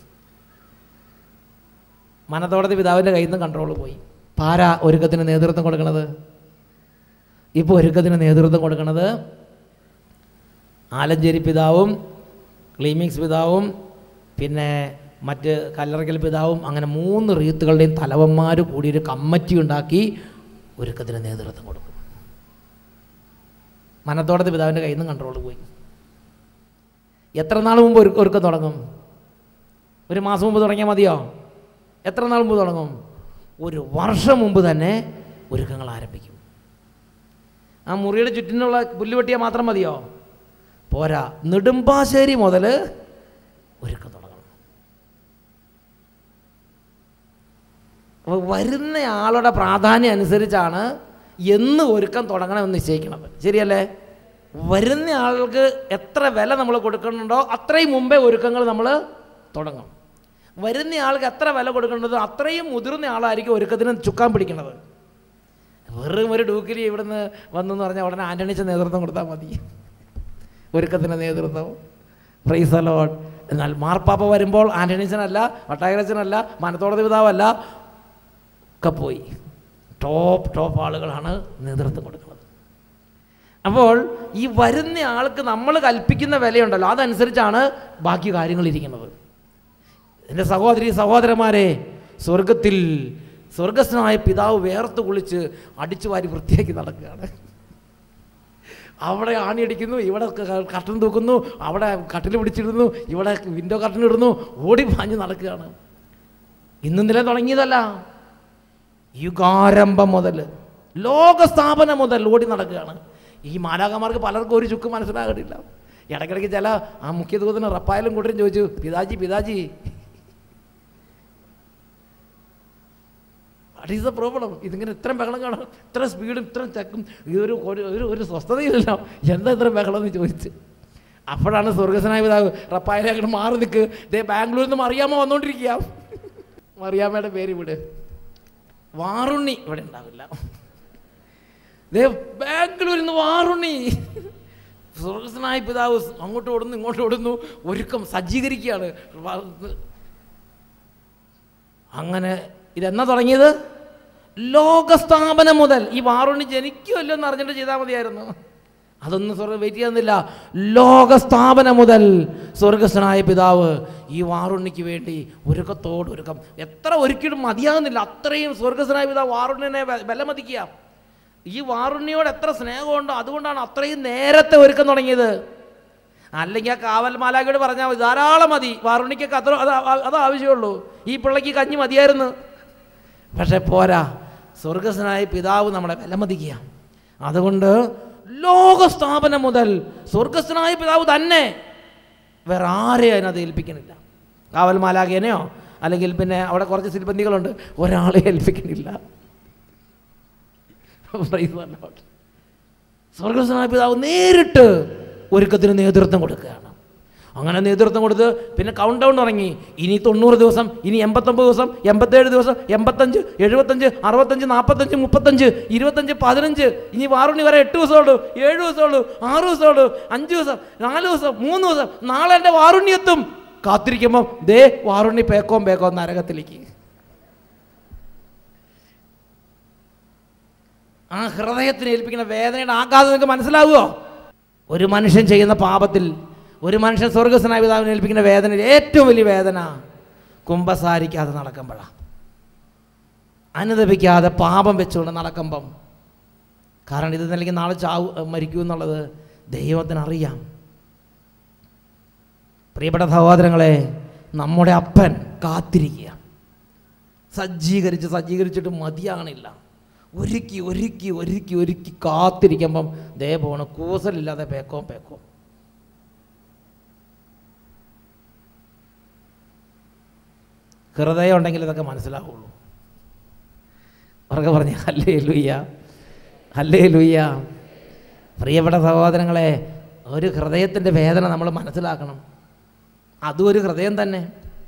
മനത്തോടത്തെ പിതാവിൻ്റെ കയ്യിൽ നിന്ന് കൺട്രോൾ പോയി പാര ഒരുക്കത്തിന് നേതൃത്വം കൊടുക്കണത് ഇപ്പോൾ ഒരുക്കത്തിന് നേതൃത്വം കൊടുക്കണത് ആലഞ്ചേരി പിതാവും ക്ലീമിങ്സ് പിതാവും പിന്നെ മറ്റ് കല്ലറയ്ക്കൽ പിതാവും അങ്ങനെ മൂന്ന് റീത്തുകളുടെയും തലവന്മാർ കൂടി ഒരു കമ്മിറ്റി ഉണ്ടാക്കി ഒരുക്കത്തിന് നേതൃത്വം കൊടുക്കും മനത്തോടത്തെ പിതാവിൻ്റെ കയ്യിൽ നിന്ന് കൺട്രോൾ പോയി എത്ര നാൾ മുമ്പ് ഒരു ഒരുക്കം തുടങ്ങും ഒരു മാസം മുമ്പ് തുടങ്ങിയാൽ മതിയോ എത്ര നാൾ മുമ്പ് തുടങ്ങും ഒരു വർഷം മുമ്പ് തന്നെ ഒരുക്കങ്ങൾ ആരംഭിക്കും ആ മുറിയുടെ ചുറ്റിനുള്ള പുല്ല് വെട്ടിയാൽ മാത്രം മതിയോ പോരാ നെടുമ്പാശ്ശേരി മുതൽ ഒരുക്കം തുടങ്ങണം അപ്പോൾ വരുന്ന ആളുടെ പ്രാധാന്യം അനുസരിച്ചാണ് എന്ന് ഒരുക്കം തുടങ്ങണമെന്ന് നിശ്ചയിക്കുന്നത് ശരിയല്ലേ വരുന്ന ആൾക്ക് എത്ര വില നമ്മൾ കൊടുക്കുന്നുണ്ടോ അത്രയും മുമ്പേ ഒരുക്കങ്ങൾ നമ്മൾ തുടങ്ങും വരുന്ന ആൾക്ക് എത്ര വില കൊടുക്കേണ്ടത് അത്രയും മുതിർന്ന ആളായിരിക്കും ഒരുക്കത്തിന് ചുക്കാൻ പിടിക്കുന്നത് വെറും ഒരു ഡൂക്കിലി ഇവിടുന്ന് വന്നെന്ന് പറഞ്ഞാൽ ഉടനെ ആൻ്റണിച്ച നേതൃത്വം കൊടുത്താൽ മതി ഒരുക്കത്തിന് നേതൃത്വം പ്രൈസ് അലോട്ട് എന്നാൽ മാർപ്പാപ്പ വരുമ്പോൾ ആൻ്റണീച്ചനല്ല വട്ടായരച്ചനല്ല മനത്തോടത്തെ പിതാവല്ല ഒക്കെ പോയി ടോപ്പ് ടോപ്പ് ആളുകളാണ് നേതൃത്വം കൊടുക്കുന്നത് അപ്പോൾ ഈ വരുന്ന ആൾക്ക് നമ്മൾ കൽപ്പിക്കുന്ന വിലയുണ്ടല്ലോ അതനുസരിച്ചാണ് ബാക്കി കാര്യങ്ങൾ ഇരിക്കുന്നത് എൻ്റെ സഹോദരി സഹോദരന്മാരെ സ്വർഗത്തിൽ സ്വർഗസ്വനായ പിതാവ് വേർത്ത് കുളിച്ച് അടിച്ചു വാരി വൃത്തിയാക്കി നടക്കുകയാണ് അവിടെ ആണിയടിക്കുന്നു ഇവിടെ ക- കർട്ടൻ തൂക്കുന്നു അവിടെ കട്ടിൽ പിടിച്ചിടുന്നു ഇവിടെ വിൻഡോ കർട്ടൻ ഇടുന്നു ഓടി പാഞ്ഞ് നടക്കുകയാണ് ഇന്നും നില തുടങ്ങിയതല്ല യുഗാരംഭം മുതൽ ലോകസ്ഥാപനം മുതൽ ഓടി നടക്കുകയാണ് ഈ മാലാകമാർക്ക് പലർക്കും ഒരു ചുക്ക് മനസ്സിലാകട്ടില്ല ഇടയ്ക്കിടയ്ക്ക് ചില ആ മുഖ്യദൂതന് റപ്പായാലും കൂട്ടരും ചോദിച്ചു പിതാജി പിതാജി വാട്ട് ഈസ് ദ പ്രോബ്ലം ഇതിങ്ങനെ ഇത്രയും ബഹളം കാണാം ഇത്ര സ്പീഡും ഇത്രയും ചക്കും ഇതൊരു ഒരു ഒരു ഒരു സ്വസ്ഥതയില്ലല്ലോ എന്താ ഇത്ര ബഹളം എന്ന് ചോദിച്ച് അപ്പോഴാണ് സ്വർഗസ്വനായ പിതാവ് റപ്പായാലും അങ്ങോട്ട് മാറി നിൽക്ക് ദേ ബാംഗ്ലൂരിൽ നിന്ന് മറിയാമ്മ വന്നുകൊണ്ടിരിക്കുക മറിയാമ്മയുടെ പേര് ഇവിടെ വാറുണ്ണി ഇവിടെ ഉണ്ടാവില്ല ദേ ബാംഗ്ലൂരിൽ നിന്ന് വാറുണ്ണി സ്വർഗസ്വനായ പിതാവ് അങ്ങോട്ട് ഓടുന്നു ഇങ്ങോട്ട് ഓടുന്നു ഒരുക്കം സജ്ജീകരിക്കുകയാണ് വ- അങ്ങനെ ഇതെന്നാ തുടങ്ങിയത് ലോകസ്ഥാപനം മുതൽ ഈ വാറുണ്ണി ജനിക്കുമല്ലോ എന്ന് അറിഞ്ഞിട്ട് ചെയ്താൽ മതിയായിരുന്നു അതൊന്നും സ്വർഗ വെയിറ്റ് ചെയ്യാന്നില്ല ലോകസ്ഥാപനം മുതൽ സ്വർഗസ്വനായ പിതാവ് ഈ വാറുണ്ണിക്ക് വേണ്ടി ഒരുക്കത്തോട് ഒരുക്കം എത്ര ഒരുക്കിയിട്ടും മതിയാകുന്നില്ല അത്രയും സ്വർഗസ്വനായ പിതാവ് വാറുണ്ണിനെ വെ- വിലമതിക്കുക ഈ വാറുണ്ണിയോട് എത്ര സ്നേഹമുണ്ടോ അതുകൊണ്ടാണ് അത്രയും നേരത്തെ ഒരുക്കം തുടങ്ങിയത് അല്ലെങ്കിൽ ആ കാവൽ മാലാഖയോട് പറഞ്ഞാൽ മതി ധാരാളം മതി വാറുണ്ണിക്കൊക്കെ അത്ര അത് ആ- അത് ആവശ്യമുള്ളൂ ഈ പിള്ളയ്ക്ക് കഞ്ഞി മതിയായിരുന്നു പക്ഷെ പോരാ സ്വർഗസ്വനായ പിതാവ് നമ്മളെ വിലമതിക്കുക അതുകൊണ്ട് ലോകസ്ഥാപനം മുതൽ സ്വർഗസ്വനായ പിതാവ് തന്നെ വേറെ ആരെയും അതിനത് ഏൽപ്പിക്കണില്ല കാവൽ മാലാഖേനെയോ അല്ലെങ്കിൽ പിന്നെ അവിടെ കുറച്ച് സിൽബന്ധികളുണ്ട് ഒരാളെ ഏൽപ്പിക്കണില്ല Praise the Lord. സ്വർഗസ്വനായ പിതാവ് നേരിട്ട് ഒരുക്കത്തിന് നേതൃത്വം കൊടുക്കുകയാണ് അങ്ങനെ നേതൃത്വം കൊടുത്ത് പിന്നെ കൗണ്ട് ഡൗൺ തുടങ്ങി ഇനി തൊണ്ണൂറ് ദിവസം ഇനി എൺപത്തൊമ്പത് ദിവസം എൺപത്തേഴ് ദിവസം എൺപത്തഞ്ച് എഴുപത്തഞ്ച് അറുപത്തഞ്ച് നാൽപ്പത്തഞ്ച് മുപ്പത്തഞ്ച് ഇരുപത്തഞ്ച് പതിനഞ്ച് ഇനി വാറുണ്ണി വരെ എട്ട് ദിവസമുള്ളൂ ഏഴ് ദിവസമുള്ളൂ ആറ് ദിവസമുള്ളൂ അഞ്ച് ദിവസം നാല് ദിവസം മൂന്ന് ദിവസം നാളെ എൻ്റെ വാറുണ്ണി എത്തും കാത്തിരിക്കുമ്പം ദേ വാറുണ്ണി പേക്കോം പേക്കോം നരകത്തിലേക്ക് ആ ഹൃദയത്തിന് ഏൽപ്പിക്കുന്ന വേദനയുടെ ആഘാതം നിങ്ങൾക്ക് മനസ്സിലാവുമോ ഒരു മനുഷ്യൻ ചെയ്യുന്ന പാപത്തിൽ ഒരു മനുഷ്യൻ സ്വർഗസ്വനായ പിതാവിനെ ഏൽപ്പിക്കുന്ന വേദനയിൽ ഏറ്റവും വലിയ വേദന കുംഭസാരിക്കാതെ നടക്കുമ്പോഴാണ് അനുദപിക്കാതെ പാപം വെച്ചുകൊണ്ട് നടക്കുമ്പം കാരണം ഇത് അല്ലെങ്കിൽ നാളെ ചാവ് മരിക്കൂ എന്നുള്ളത് ദൈവത്തിന് അറിയാം പ്രിയപ്പെട്ട സഹോദരങ്ങളെ നമ്മുടെ അപ്പൻ കാത്തിരിക്കുക സജ്ജീകരിച്ച് സജ്ജീകരിച്ചിട്ട് മതിയാകണില്ല ഒരുക്കി ഒരുക്കി ഒരുക്കി ഒരുക്കി കാത്തിരിക്കുമ്പം ദേ പോണ് കൂസലില്ലാതെ പേക്കോ പേക്കോ ഹൃദയം ഉണ്ടെങ്കിൽ ഇതൊക്കെ മനസ്സിലാവുള്ളൂ ഉറക്കെ പറഞ്ഞ ഹല്ലേ ലുയ്യ ഹല്ലേ ലുയ്യ പ്രിയപ്പെട്ട സഹോദരങ്ങളെ ഒരു ഹൃദയത്തിൻ്റെ വേദന നമ്മൾ മനസ്സിലാക്കണം അതും ഒരു ഹൃദയം തന്നെ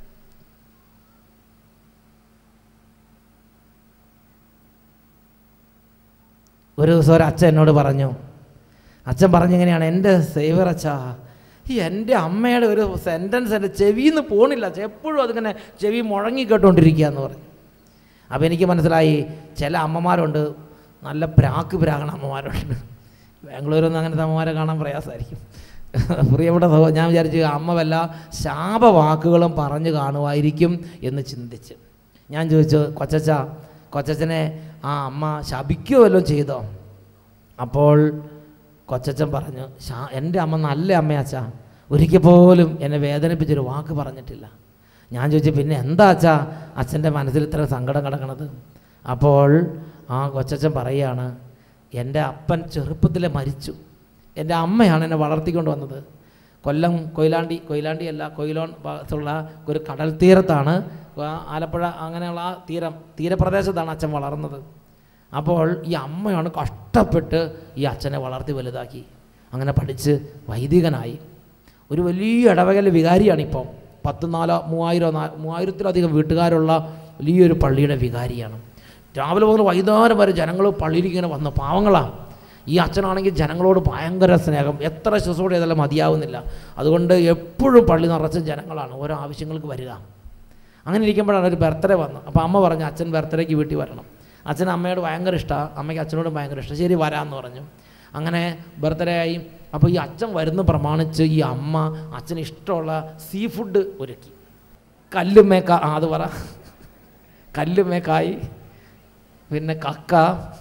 ഒരു ദിവസം ഒരു അച്ഛൻ എന്നോട് പറഞ്ഞു അച്ഛൻ പറഞ്ഞിങ്ങനെയാണ് എൻ്റെ സേവർ അച്ഛാ ഈ എൻ്റെ അമ്മയുടെ ഒരു സെൻറ്റൻസ് എൻ്റെ ചെവിയിൽ നിന്ന് പോണില്ല അച്ഛാ എപ്പോഴും അതിങ്ങനെ ചെവി മുഴങ്ങി കേട്ടോണ്ടിരിക്കുക എന്ന് പറഞ്ഞു അപ്പോൾ എനിക്ക് മനസ്സിലായി ചില അമ്മമാരുണ്ട് നല്ല പ്രാക്ക് പ്രാകണ അമ്മമാരുണ്ട് ബാംഗ്ലൂരൊന്നും അങ്ങനത്തെ അമ്മമാരെ കാണാൻ പ്രയാസമായിരിക്കും പ്രിയപ്പെട്ട സഹോ ഞാൻ വിചാരിച്ചു അമ്മ വല്ല ശാപവാക്കുകളും പറഞ്ഞു കാണുമായിരിക്കും എന്ന് ചിന്തിച്ച് ഞാൻ ചോദിച്ചു കൊച്ചച്ച കൊച്ചച്ചനെ ആ അമ്മ ശപിക്കുകയോ വല്ലതും ചെയ്തോ അപ്പോൾ കൊച്ചച്ചൻ പറഞ്ഞു ഷാ എൻ്റെ അമ്മ നല്ല അമ്മയാച്ചാ ഒരിക്കൽ പോലും എന്നെ വേദനിപ്പിച്ചൊരു വാക്ക് പറഞ്ഞിട്ടില്ല ഞാൻ ചോദിച്ചു പിന്നെ എന്താ അച്ഛാ അച്ഛൻ്റെ മനസ്സിൽ ഇത്ര സങ്കടം കിടക്കണത് അപ്പോൾ ആ കൊച്ചച്ഛൻ പറയുകയാണ് എൻ്റെ അപ്പൻ ചെറുപ്പത്തിലെ മരിച്ചു എൻ്റെ അമ്മയാണ് എന്നെ വളർത്തിക്കൊണ്ട് വന്നത് കൊല്ലം കൊയിലാണ്ടി കൊയിലാണ്ടി അല്ല കൊയിലോൺ ഭാഗത്തുള്ള ഒരു കടൽ തീരത്താണ് ആ ആലപ്പുഴ അങ്ങനെയുള്ള ആ തീരം തീരപ്രദേശത്താണ് അച്ഛൻ വളർന്നത് അപ്പോൾ ഈ അമ്മയാണ് കഷ്ടപ്പെട്ട് ഈ അച്ഛനെ വളർത്തി വലുതാക്കി അങ്ങനെ പഠിച്ച് വൈദികനായി ഒരു വലിയ ഇടവകയിലെ വികാരിയാണ് ഇപ്പം പത്ത് നാലോ മൂവായിരോ നാ മൂവായിരത്തിലധികം വീട്ടുകാരുള്ള വലിയൊരു പള്ളിയുടെ വികാരിയാണ് രാവിലെ മുതൽ വൈകുന്നേരം വരെ ജനങ്ങൾ പള്ളിയിൽ ഇങ്ങനെ വന്ന പാവങ്ങളാണ് ഈ അച്ഛനാണെങ്കിൽ ജനങ്ങളോട് ഭയങ്കര സ്നേഹം എത്ര ശുശ്രൂഷ ചെയ്താലും മതിയാവുന്നില്ല അതുകൊണ്ട് എപ്പോഴും പള്ളി നിറച്ച ജനങ്ങളാണ് ഓരോ ആവശ്യങ്ങൾക്ക് വരിക അങ്ങനെ ഇരിക്കുമ്പോഴാണ് ഒരു ബർത്ത്ഡേ വന്നത് അപ്പോൾ അമ്മ പറഞ്ഞു അച്ഛൻ ബർത്ത്ഡേക്ക് വീട്ടിൽ വരണം അച്ഛൻ അമ്മയോട് ഭയങ്കര ഇഷ്ടമാണ് അമ്മയ്ക്ക് അച്ഛനോടും ഭയങ്കര ഇഷ്ടം ശരി വരാമെന്ന് പറഞ്ഞു അങ്ങനെ ബർത്ത്ഡേ ആയി അപ്പോൾ ഈ അച്ഛൻ വരുന്ന പ്രമാണിച്ച് ഈ അമ്മ അച്ഛന് ഇഷ്ടമുള്ള സീ ഫുഡ് ഒരുക്കി കല്ലുമേക്ക ആ അത് പറ കല്ലുമേക്കായി പിന്നെ കക്ക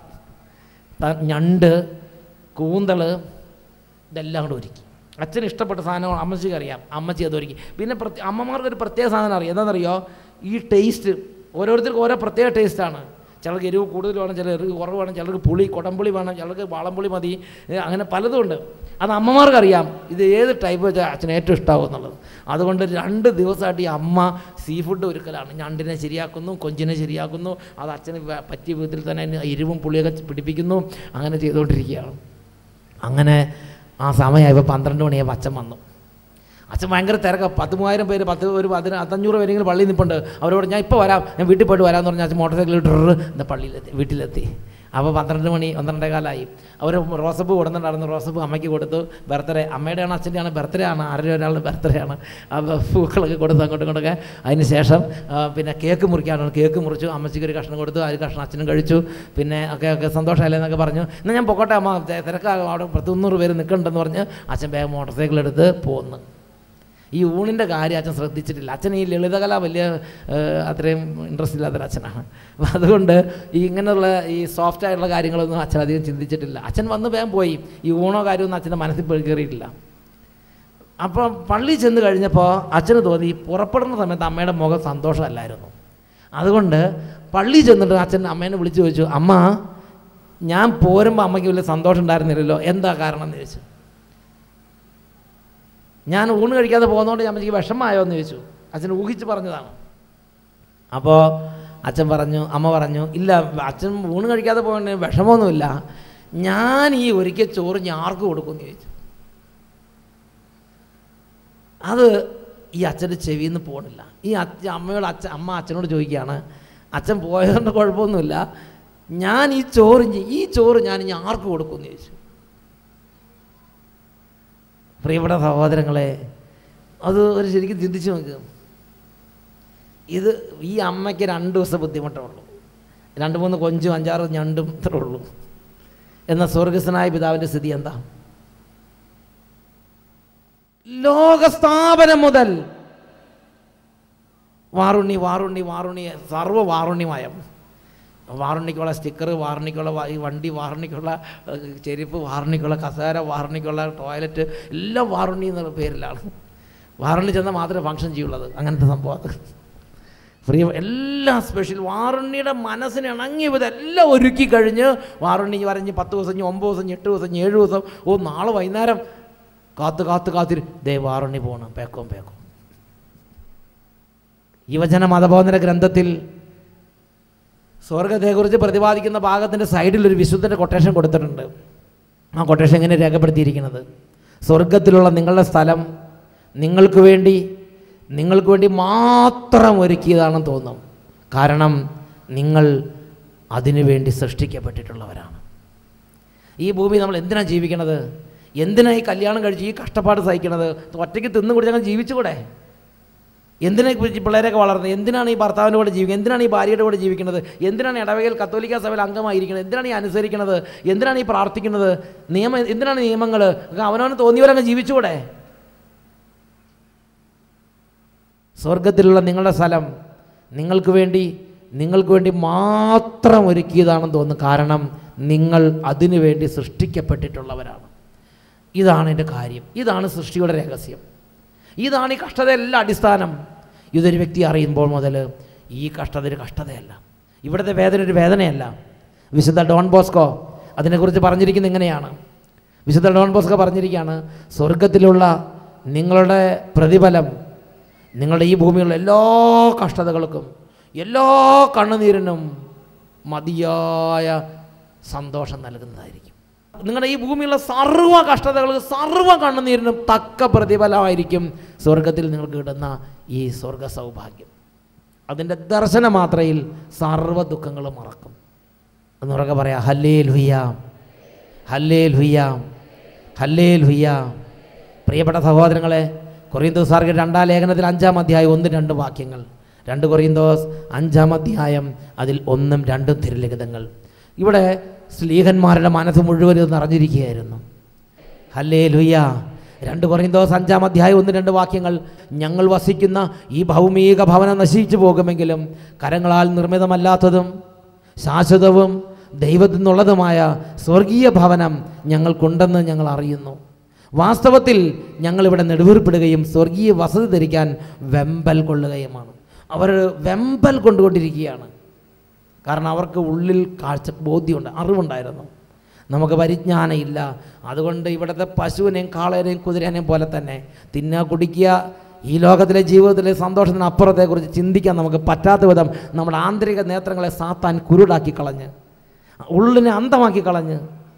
ത- ഞണ്ട് കൂന്തൾ ഇതെല്ലാം കൂടെ ഒരുക്കി അച്ഛന് ഇഷ്ടപ്പെട്ട സാധനങ്ങൾ അമ്മച്ചിക്ക് അറിയാം അമ്മച്ചി അത് ഒരുക്കി പിന്നെ പ്രത്യേക അമ്മമാർക്ക് ഒരു പ്രത്യേക സാധനം അറിയാം എന്താണെന്നറിയോ ഈ ടേസ്റ്റ് ഓരോരുത്തർക്കും ഓരോ പ്രത്യേക ടേസ്റ്റാണ് ചിലർക്ക് എരിവ് കൂടുതൽ വേണം ചിലർക്ക് കുറവ് വേണം ചിലർക്ക് പുളി കുടംപുളി വേണം ചിലർക്ക് വാളംപുളി മതി ഏ, അങ്ങനെ പലതും ഉണ്ട് അത് അമ്മമാർക്ക് അറിയാം ഇത് ഏത് ടൈപ്പ് വെച്ചാൽ അച്ഛന് ഏറ്റവും ഇഷ്ടമാവും എന്നുള്ളത് അതുകൊണ്ട് രണ്ട് ദിവസമായിട്ട് ഈ അമ്മ സീ ഫുഡ് ഒരുക്കലാണ് ഞണ്ടിനെ ശരിയാക്കുന്നു കൊഞ്ചിനെ ശരിയാക്കുന്നു അത് അച്ഛന് വ- പറ്റിയ വിധത്തിൽ തന്നെ അതിന് എരിവും പുളിയൊക്കെ പിടിപ്പിക്കുന്നു അങ്ങനെ ചെയ്തുകൊണ്ടിരിക്കുകയാണ് അങ്ങനെ ആ സമയമായപ്പോൾ പന്ത്രണ്ട് മണിയായപ്പോൾ അച്ഛൻ വന്നു അച്ഛൻ ഭയങ്കര തിരക്ക പത്ത് മൂവായിരം പേര് പത്ത് ഒരു പതിന് പത്തഞ്ഞൂറ് പേരെങ്കിലും പള്ളിയിൽ നിൽപ്പുണ്ട് അവരോട് ഞാൻ ഇപ്പോൾ വരാം ഞാൻ വീട്ടിൽ പോയിട്ട് വരാമെന്ന് പറഞ്ഞാൽ അച്ഛൻ മോട്ടോർ സൈക്കിളിൽ ഡ്രറ് എന്താ പള്ളിയിലെത്തി വീട്ടിലെത്തി അപ്പോൾ പന്ത്രണ്ട് മണി പന്ത്രണ്ടേ കാലമായി അവർ റോസപ്പ് കൊടുത്തിട്ടുണ്ടായിരുന്നു റോസപ്പ് അമ്മയ്ക്ക് കൊടുത്തു ബർത്ത്ഡേ അമ്മയുടെയാണ് അച്ഛൻ്റെയാണ് ബർത്ത്ഡേ ആണ് ആരുടെ ഒരാളുടെ ബർത്ത്ഡേ ആണ് അപ്പോൾ പൂക്കളൊക്കെ കൊടുത്ത് അങ്ങോട്ടും ഇങ്ങോട്ടൊക്കെ അതിന് ശേഷം ആ, പിന്നെ കേക്ക് മുറിക്കാനാണ് കേക്ക് മുറിച്ചു അമ്മച്ചിക്ക് ഒരു കഷ്ണം കൊടുത്തു ആ ഒരു കഷ്ണം അച്ഛനും കഴിച്ചു പിന്നെ ഒക്കെ ഒക്കെ സന്തോഷമല്ലേ എന്നൊക്കെ പറഞ്ഞു എന്നാൽ ഞാൻ പൊക്കോട്ടെ അമ്മ തെ- തിരക്കാകും അവിടെ പത്ത് മുന്നൂറ് പേര് നിൽക്കണ്ടെന്ന് പറഞ്ഞ് അച്ഛൻ വേഗം മോട്ടോർ സൈക്കിൾ എടുത്ത് പോന്ന് ഈ ഊണിൻ്റെ കാര്യം അച്ഛൻ ശ്രദ്ധിച്ചിട്ടില്ല അച്ഛൻ ഈ ലളിതകല വലിയ ഏഹ്, അത്രയും ഇൻട്രസ്റ്റ് ഇല്ലാത്തൊരു അച്ഛനാണ് അപ്പം അതുകൊണ്ട് ഈ ഇങ്ങനെയുള്ള ഈ സോഫ്റ്റ് ആയിട്ടുള്ള കാര്യങ്ങളൊന്നും അച്ഛൻ അധികം ചിന്തിച്ചിട്ടില്ല അച്ഛൻ വന്ന് വേഗം പോയി ഈ ഊണോ കാര്യമൊന്നും അച്ഛൻ്റെ മനസ്സിൽ പോയി കയറിയിട്ടില്ല അപ്പോൾ പള്ളി ചെന്ന് കഴിഞ്ഞപ്പോൾ അച്ഛന് തോന്നി പുറപ്പെടുന്ന സമയത്ത് അമ്മയുടെ മുഖം സന്തോഷമല്ലായിരുന്നു അതുകൊണ്ട് പള്ളി ചെന്നിട്ട് അച്ഛൻ അമ്മേനെ വിളിച്ചു ചോദിച്ചു അമ്മ ഞാൻ പോരുമ്പോൾ അമ്മയ്ക്ക് വലിയ സന്തോഷം ഉണ്ടായിരുന്നില്ലല്ലോ എന്താ കാരണം എന്ന് ചോദിച്ചു ഞാൻ ഊണ് കഴിക്കാതെ പോകുന്നതുകൊണ്ട് ഞാൻ എനിക്ക് വിഷമമായോ എന്ന് ചോദിച്ചു അച്ഛൻ ഊഹിച്ച് പറഞ്ഞതാണ് അപ്പോൾ അച്ഛൻ പറഞ്ഞു അമ്മ പറഞ്ഞു ഇല്ല അച്ഛൻ ഊണ് കഴിക്കാതെ പോകേണ്ട വിഷമമൊന്നുമില്ല ഞാൻ ഈ ഒരിക്കൽ ചോറ് ഞാൻ ആർക്ക് കൊടുക്കുമെന്ന് ചോദിച്ചു അത് ഈ അച്ഛൻ്റെ ചെവിയിൽ നിന്ന് പോകണില്ല ഈ അച്ഛ അമ്മയോട് അച്ഛൻ അമ്മ അച്ഛനോട് ചോദിക്കുകയാണ് അച്ഛൻ പോയതുകൊണ്ട് കുഴപ്പമൊന്നുമില്ല ഞാൻ ഈ ചോറ് ഇനി- ഈ ചോറ് ഞാൻ ഇനി ആർക്ക് കൊടുക്കുമെന്ന് ചോദിച്ചു പ്രിയപ്പെട്ട സഹോദരങ്ങളെ അത് ഒരു ശരിക്കും ചിന്തിച്ച് നോക്കുക ഇത് ഈ അമ്മയ്ക്ക് രണ്ട് ദിവസം ബുദ്ധിമുട്ടേ ഉള്ളൂ രണ്ട് മൂന്ന് കൊഞ്ചും അഞ്ചാറ് ഞണ്ടും ഇത്രേ ഉള്ളൂ എന്നാൽ സ്വർഗസ്വനായ പിതാവിൻ്റെ സ്ഥിതി എന്താ ലോകസ്ഥാപനം മുതൽ വാറുണ്ണി വാറുണ്ണി വാറുണ്ണി സർവ്വ വാറുണ്ണിമയം വാറുണ്ണിക്കുള്ള സ്റ്റിക്കർ വാറുണ്ണിക്കുള്ള വ- ഈ വണ്ടി വാറുണ്ണിക്കുള്ള ഏഹ്, ചെരുപ്പ് വാറുണ്ണിക്കുള്ള കസേര വാറുണ്ണിക്കുള്ള ടോയ്ലറ്റ് എല്ലാം വാറുണ്ണി എന്നുള്ള പേരിലാണ് വാറുണ്ണി ചെന്നാൽ മാത്രമേ ഫങ്ഷൻ ചെയ്യുള്ളത് അങ്ങനത്തെ സംഭവം അത് ഫ്രീ എല്ലാം സ്പെഷ്യൽ വാറുണ്ണിയുടെ മനസ്സിന് ഇണങ്ങിയ വിധം എല്ലാം ഒരുക്കി കഴിഞ്ഞ് വാറുണ്ണി പറഞ്ഞ് പത്ത് ദിവസം ഇനി ഒമ്പത് ദിവസം ഇനി എട്ട് ദിവസം ഇനി ഏഴ് ദിവസം ഓ നാളെ വൈകുന്നേരം കാത്ത് കാത്ത് കാത്തിരി ദേ വാറുണ്ണി പോകണം പേക്കോം പേക്കോം യുവജന മതബോധന ഗ്രന്ഥത്തിൽ സ്വർഗത്തെക്കുറിച്ച് പ്രതിപാദിക്കുന്ന ഭാഗത്തിൻ്റെ സൈഡിൽ ഒരു വിശുദ്ധൻ്റെ കൊട്ടേഷൻ കൊടുത്തിട്ടുണ്ട് ആ കൊട്ടേഷൻ എങ്ങനെ രേഖപ്പെടുത്തിയിരിക്കുന്നത് സ്വർഗത്തിലുള്ള നിങ്ങളുടെ സ്ഥലം നിങ്ങൾക്ക് വേണ്ടി നിങ്ങൾക്ക് വേണ്ടി മാത്രം ഒരുക്കിയതാണെന്ന് തോന്നും കാരണം നിങ്ങൾ അതിനു വേണ്ടി സൃഷ്ടിക്കപ്പെട്ടിട്ടുള്ളവരാണ് ഈ ഭൂമി നമ്മൾ എന്തിനാണ് ജീവിക്കണത് എന്തിനാണ് ഈ കല്യാണം കഴിച്ച് ഈ കഷ്ടപ്പാട് സഹിക്കണത് ഒറ്റയ്ക്ക് തിന്നു കുടിച്ച് അങ്ങനെ ജീവിച്ചുകൂടെ എന്തിനാണ് ഈ പിള്ളേരൊക്കെ വളർന്നത് എന്തിനാണ് ഈ ഭർത്താവിൻ്റെ കൂടെ ജീവിക്കുന്നത് എന്തിനാണ് ഈ ഭാര്യയുടെ കൂടെ ജീവിക്കുന്നത് എന്തിനാണ് ഇടവകയിൽ കത്തോലിക്ക സഭയിൽ അംഗമായിരിക്കുന്നത് എന്തിനാണ് ഈ അനുസരിക്കുന്നത് എന്തിനാണ് ഈ പ്രാർത്ഥിക്കുന്നത് നിയമം എന്തിനാണ് നിയമങ്ങൾ അവനവന് തോന്നിയവരങ്ങ് ജീവിച്ചുകൂടെ സ്വർഗത്തിലുള്ള നിങ്ങളുടെ സ്ഥലം നിങ്ങൾക്ക് വേണ്ടി നിങ്ങൾക്ക് വേണ്ടി മാത്രം ഒരുക്കിയതാണെന്ന് തോന്നുന്നു കാരണം നിങ്ങൾ അതിനു വേണ്ടി സൃഷ്ടിക്കപ്പെട്ടിട്ടുള്ളവരാണ് ഇതാണ് എൻ്റെ കാര്യം ഇതാണ് സൃഷ്ടിയുടെ രഹസ്യം ഇതാണ് ഈ കഷ്ടതയെല്ലാം അടിസ്ഥാനം ഇതൊരു വ്യക്തി അറിയുമ്പോൾ മുതൽ ഈ കഷ്ടത ഒരു കഷ്ടതയല്ല ഇവിടുത്തെ വേദന ഒരു വേദനയല്ല വിശുദ്ധ ഡോൺ ബോസ്കോ അതിനെക്കുറിച്ച് പറഞ്ഞിരിക്കുന്നത് ഇങ്ങനെയാണ് വിശുദ്ധ ഡോൺ ബോസ്കോ പറഞ്ഞിരിക്കുകയാണ് സ്വർഗത്തിലുള്ള നിങ്ങളുടെ പ്രതിഫലം നിങ്ങളുടെ ഈ ഭൂമിയിലുള്ള എല്ലാ കഷ്ടതകൾക്കും എല്ലാ കണ്ണുനീരിനും മതിയായ സന്തോഷം നൽകുന്നതായിരിക്കും നിങ്ങളുടെ ഈ ഭൂമിയിലുള്ള സർവ്വ കഷ്ടതകൾക്ക് സർവ്വ കണ്ണുനീരിനും തക്ക പ്രതിഫലമായിരിക്കും സ്വർഗത്തിൽ നിങ്ങൾക്ക് കിട്ടുന്ന ഈ സ്വർഗ സൗഭാഗ്യം അതിൻ്റെ ദർശന മാത്രയിൽ സർവ്വ ദുഃഖങ്ങളും മറക്കും എന്നുറക്കെ പറയാം ഹല്ലേ ലുയ്യാം ഹല്ലേ ലുയ്യാം ഹല്ലേ ലുയ്യാം പ്രിയപ്പെട്ട സഹോദരങ്ങളെ കൊറിയന്തോസാർക്ക് രണ്ടാം ലേഖനത്തിൽ അഞ്ചാം അധ്യായം ഒന്നും രണ്ട് വാക്യങ്ങൾ രണ്ട് കൊറിയന്തോസ് അഞ്ചാം അധ്യായം അതിൽ ഒന്നും രണ്ടും തിരുലിഖിതങ്ങൾ ഇവിടെ സ്ലീഹന്മാരുടെ മനസ്സ് മുഴുവൻ ഇത് നിറഞ്ഞിരിക്കുകയായിരുന്നു ഹല്ലേ ലുയ്യ രണ്ട് കൊറിയന്തോസ് അഞ്ചാം അധ്യായം ഒന്ന് രണ്ട് വാക്യങ്ങൾ ഞങ്ങൾ വസിക്കുന്ന ഈ ഭൗമിക ഭവനം നശിച്ചു പോകുമെങ്കിലും കരങ്ങളാൽ നിർമ്മിതമല്ലാത്തതും ശാശ്വതവും ദൈവത്തിൽ നിന്നുള്ളതുമായ സ്വർഗീയ ഭവനം ഞങ്ങൾക്കുണ്ടെന്ന് ഞങ്ങൾ അറിയുന്നു വാസ്തവത്തിൽ ഞങ്ങളിവിടെ നെടുവീർപ്പിടുകയും സ്വർഗീയ വസതി ധരിക്കാൻ വെമ്പൽ കൊള്ളുകയുമാണ് അവർ വെമ്പൽ കൊണ്ടുകൊണ്ടിരിക്കുകയാണ് കാരണം അവർക്ക് ഉള്ളിൽ കാഴ്ച ബോധ്യമുണ്ട് അറിവുണ്ടായിരുന്നു നമുക്ക് പരിജ്ഞാനം ഇല്ല അതുകൊണ്ട് ഇവിടുത്തെ പശുവിനെയും കാളേനെയും കുതിരേനെയും പോലെ തന്നെ തിന്നുക കുടിക്കുക ഈ ലോകത്തിലെ ജീവിതത്തിലെ സന്തോഷത്തിന് അപ്പുറത്തെക്കുറിച്ച് ചിന്തിക്കാൻ നമുക്ക് പറ്റാത്ത വിധം നമ്മുടെ ആന്തരിക നേത്രങ്ങളെ സാത്താൻ കുരുടാക്കി കളഞ്ഞ് ഉള്ളിനെ അന്തമാക്കി കളഞ്ഞ്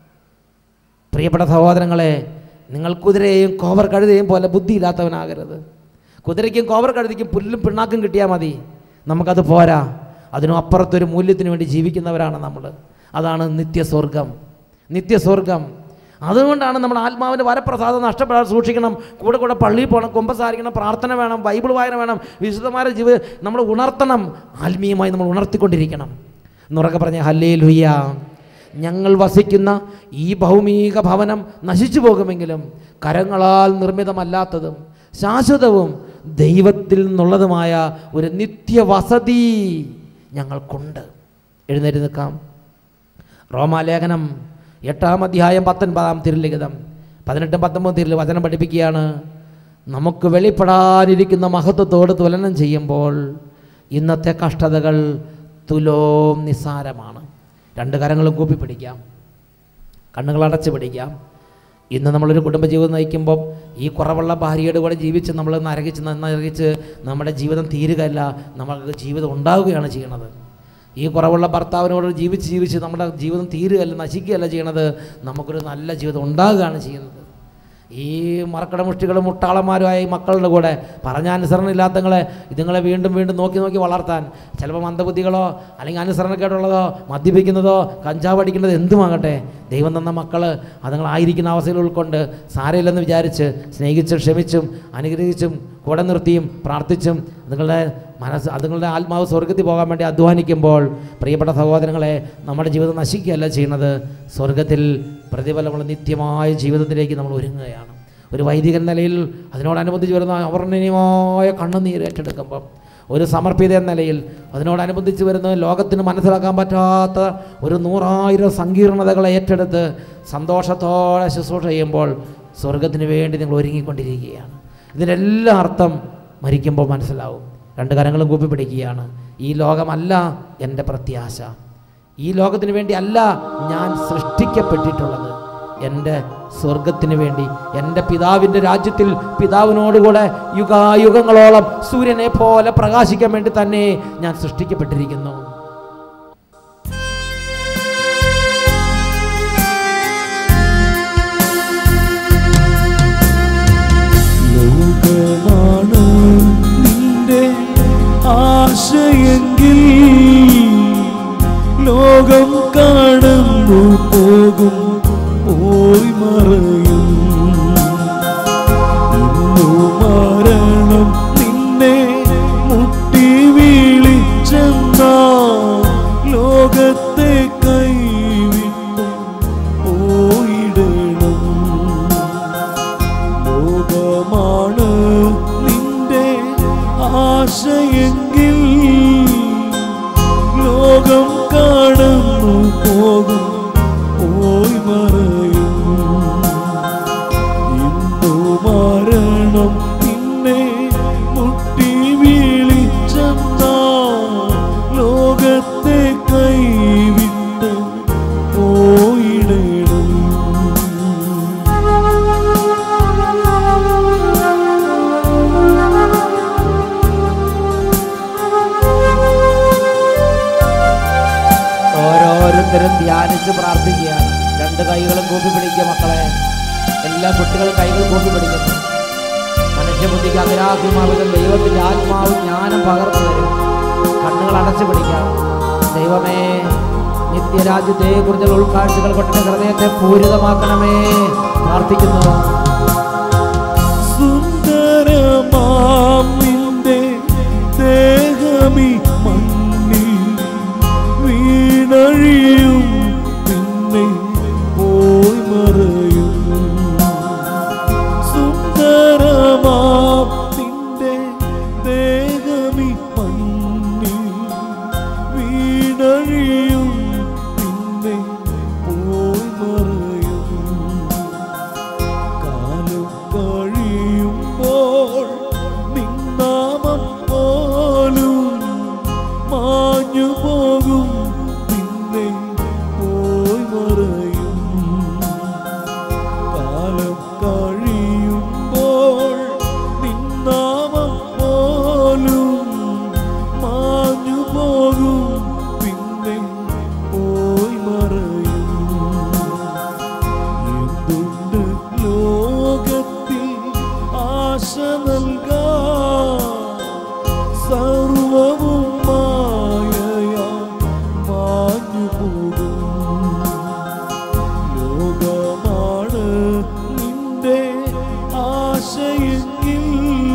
പ്രിയപ്പെട്ട സഹോദരങ്ങളെ നിങ്ങൾ കുതിരയെയും കോവർ കഴുതയും പോലെ ബുദ്ധിയില്ലാത്തവനാകരുത് കുതിരയ്ക്കും കോവർ കഴുതയ്ക്കും പുല്ലും പിണ്ണാക്കും കിട്ടിയാൽ മതി നമുക്കത് പോരാ അതിനും അപ്പുറത്തൊരു മൂല്യത്തിന് വേണ്ടി ജീവിക്കുന്നവരാണ് നമ്മൾ അതാണ് നിത്യസ്വർഗം നിത്യസ്വർഗം അതുകൊണ്ടാണ് നമ്മൾ ആത്മാവിൻ്റെ വരപ്രസാദം നഷ്ടപ്പെടാതെ സൂക്ഷിക്കണം കൂടെ കൂടെ പള്ളിയിൽ പോകണം കുമ്പസാരിക്കണം പ്രാർത്ഥന വേണം ബൈബിൾ വായന വേണം വിശുദ്ധമായ ജീവി നമ്മൾ ഉണർത്തണം ആത്മീയമായി നമ്മൾ ഉണർത്തിക്കൊണ്ടിരിക്കണം എന്നുറക്കെ പറഞ്ഞ ഹല്ലേ ലുയ്യ ഞങ്ങൾ വസിക്കുന്ന ഈ ഭൗമിക ഭവനം നശിച്ചു പോകുമെങ്കിലും കരങ്ങളാൽ നിർമ്മിതമല്ലാത്തതും ശാശ്വതവും ദൈവത്തിൽ നിന്നുള്ളതുമായ ഒരു നിത്യവസതി ഞങ്ങൾക്കുണ്ട് എഴുന്നേറ്റ് നിൽക്കാം റോമാലേഖനം എട്ടാം അധ്യായം പത്തൊൻപതാം തിരുലിഖിതം പതിനെട്ടും പത്തൊമ്പതും തിരുൽ വചനം പഠിപ്പിക്കുകയാണ് നമുക്ക് വെളിപ്പെടാനിരിക്കുന്ന മഹത്വത്തോട് തുലനം ചെയ്യുമ്പോൾ ഇന്നത്തെ കഷ്ടതകൾ തുലോം നിസ്സാരമാണ് രണ്ട് കരങ്ങളും കൂപ്പി പിടിക്കാം കണ്ണുകൾ അടച്ച് പിടിക്കാം ഇന്ന് നമ്മളൊരു കുടുംബജീവിതം നയിക്കുമ്പോൾ ഈ കുറവുള്ള ഭാര്യയുടെ കൂടെ ജീവിച്ച് നമ്മൾ നരകിച്ച് നരകിച്ച് നമ്മുടെ ജീവിതം തീരുകയല്ല നമ്മൾക്ക് ജീവിതം ഉണ്ടാവുകയാണ് ചെയ്യണത് ഈ കുറവുള്ള ഭർത്താവിനോട് ജീവിച്ച് ജീവിച്ച് നമ്മുടെ ജീവിതം തീരുകയല്ല നശിക്കുകയല്ല ചെയ്യണത് നമുക്കൊരു നല്ല ജീവിതം ഉണ്ടാകുകയാണ് ചെയ്യുന്നത് ഈ മറക്കട മുഷ്ടികളും മുട്ടാളന്മാരുമായ ഈ മക്കളുടെ കൂടെ പറഞ്ഞ അനുസരണം ഇല്ലാത്തങ്ങളെ ഇതുങ്ങളെ വീണ്ടും വീണ്ടും നോക്കി നോക്കി വളർത്താൻ ചിലപ്പോൾ മന്ദബുദ്ധികളോ അല്ലെങ്കിൽ അനുസരണക്കേടുള്ളതോ മദ്യപിക്കുന്നതോ കഞ്ചാവ് അടിക്കുന്നതോ എന്തുമാകട്ടെ ദൈവം തന്ന മക്കൾ അതുങ്ങളായിരിക്കുന്ന അവസ്ഥയിൽ ഉൾക്കൊണ്ട് സാരമില്ലെന്ന് വിചാരിച്ച് സ്നേഹിച്ചും ക്ഷമിച്ചും അനുഗ്രഹിച്ചും കൂടെ നിർത്തിയും പ്രാർത്ഥിച്ചും അതുങ്ങളുടെ മനസ്സ് അതുങ്ങളുടെ ആത്മാവ് സ്വർഗത്തിൽ പോകാൻ വേണ്ടി അധ്വാനിക്കുമ്പോൾ പ്രിയപ്പെട്ട സഹോദരങ്ങളെ നമ്മുടെ ജീവിതം നശിക്കുകയല്ല ചെയ്യുന്നത് സ്വർഗത്തിൽ പ്രതിഫലമുള്ള നിത്യമായ ജീവിതത്തിലേക്ക് നമ്മൾ ഒരുങ്ങുകയാണ് ഒരു വൈദികൻ നിലയിൽ അതിനോടനുബന്ധിച്ച് വരുന്ന അവർണ്ണനീയമായ കണ്ണുനീര് ഏറ്റെടുക്കുമ്പം ഒരു സമർപ്പിത എന്ന നിലയിൽ അതിനോടനുബന്ധിച്ച് വരുന്ന ലോകത്തിന് മനസ്സിലാക്കാൻ പറ്റാത്ത ഒരു നൂറായിരം സങ്കീർണതകളെ ഏറ്റെടുത്ത് സന്തോഷത്തോടെ ശുശ്രൂഷ ചെയ്യുമ്പോൾ സ്വർഗത്തിന് വേണ്ടി നിങ്ങൾ ഒരുങ്ങിക്കൊണ്ടിരിക്കുകയാണ് ഇതിനെല്ലാം അർത്ഥം മരിക്കുമ്പോൾ മനസ്സിലാവും രണ്ട് കരങ്ങളും കൂപ്പി പിടിക്കുകയാണ് ഈ ലോകമല്ല എൻ്റെ പ്രത്യാശ ഈ ലോകത്തിന് വേണ്ടി അല്ല ഞാൻ സൃഷ്ടിക്കപ്പെട്ടിട്ടുള്ളത് എൻ്റെ സ്വർഗത്തിന് വേണ്ടി എൻ്റെ പിതാവിൻ്റെ രാജ്യത്തിൽ പിതാവിനോടുകൂടെ യുഗായുഗങ്ങളോളം സൂര്യനെ പോലെ പ്രകാശിക്കാൻ വേണ്ടി തന്നെ ഞാൻ സൃഷ്ടിക്കപ്പെട്ടിരിക്കുന്നു ലോകമാണ് നിന്റെ ആശയെങ്കിൽ ലോകം കടന്നു പോകും പോയി മറയും ഇന്നു മരണം നിന്നെ മുട്ടി വിളിച്ചെന്ന ലോകത്തെ കൈവിട്ടു പോയിടണം ലോകമാണ് നിന്റെ ആശയെങ്കിൽ ലോകം കടന്നു പോകും പോയി മറയും ഇന്നു മരണം നിന്നെ മുട്ടി വിളിച്ചെന്ന ലോകത്തെ കൈവിട്ട് പോയിടണം ഓരോരുത്തരും ധ്യാനിച്ച് പ്രാർത്ഥിക്കുകയാണ് രണ്ട് കൈകളും കൂപ്പി പിടിക്കുക മക്കളെ എല്ലാ കുട്ടികളും കൈകൾ കൂപ്പി പിടിക്കുന്നു മനുഷ്യബുദ്ധിക്ക് അഗ്രാഹ്യമാവുന്ന ദൈവത്തിൻ്റെ ആത്മാവ് ജ്ഞാനം പകർന്നു തരും കണ്ണുകൾ അടച്ചു പിടിക്കാം ദൈവമേ നിത്യരാജ്യത്തെ കുറിച്ചുള്ള ഉൾക്കാഴ്ചകൾ കൊണ്ട് ഹൃദയത്തെ പൂരിതമാക്കണമേ പ്രാർത്ഥിക്കുന്നു സുന്ദരമാം നിന്റെ ദേഹമി മണ്ണിൽ വീണഴിയും പിന്നെ പോയി മറയും സുന്ദരമാം നിന്റെ ദേഹമി മണ്ണിൽ വീണഴിയും പിന്നെ പോയി മറയും കാലം കഴിയുമ്പോൾ നിന്നാമം പോലും മാഞ്ഞു പോകും പിന്നെ പോയി മറയും കാലം കഴിയുമ്പോൾ നിന്നാമം പോലും മാഞ്ഞു പോകും പിന്നെ പോയി മറയും എന്തുണ്ട് ലോകത്തിൽ ആശ നൽകാ സർവവും മായയാ മാഞ്ഞു പോകും ലോകമാണ് നിന്റെ ആശയെങ്കിൽ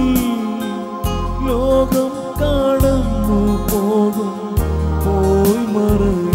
ലോകം കടന്നു പോകും പോയി മറയും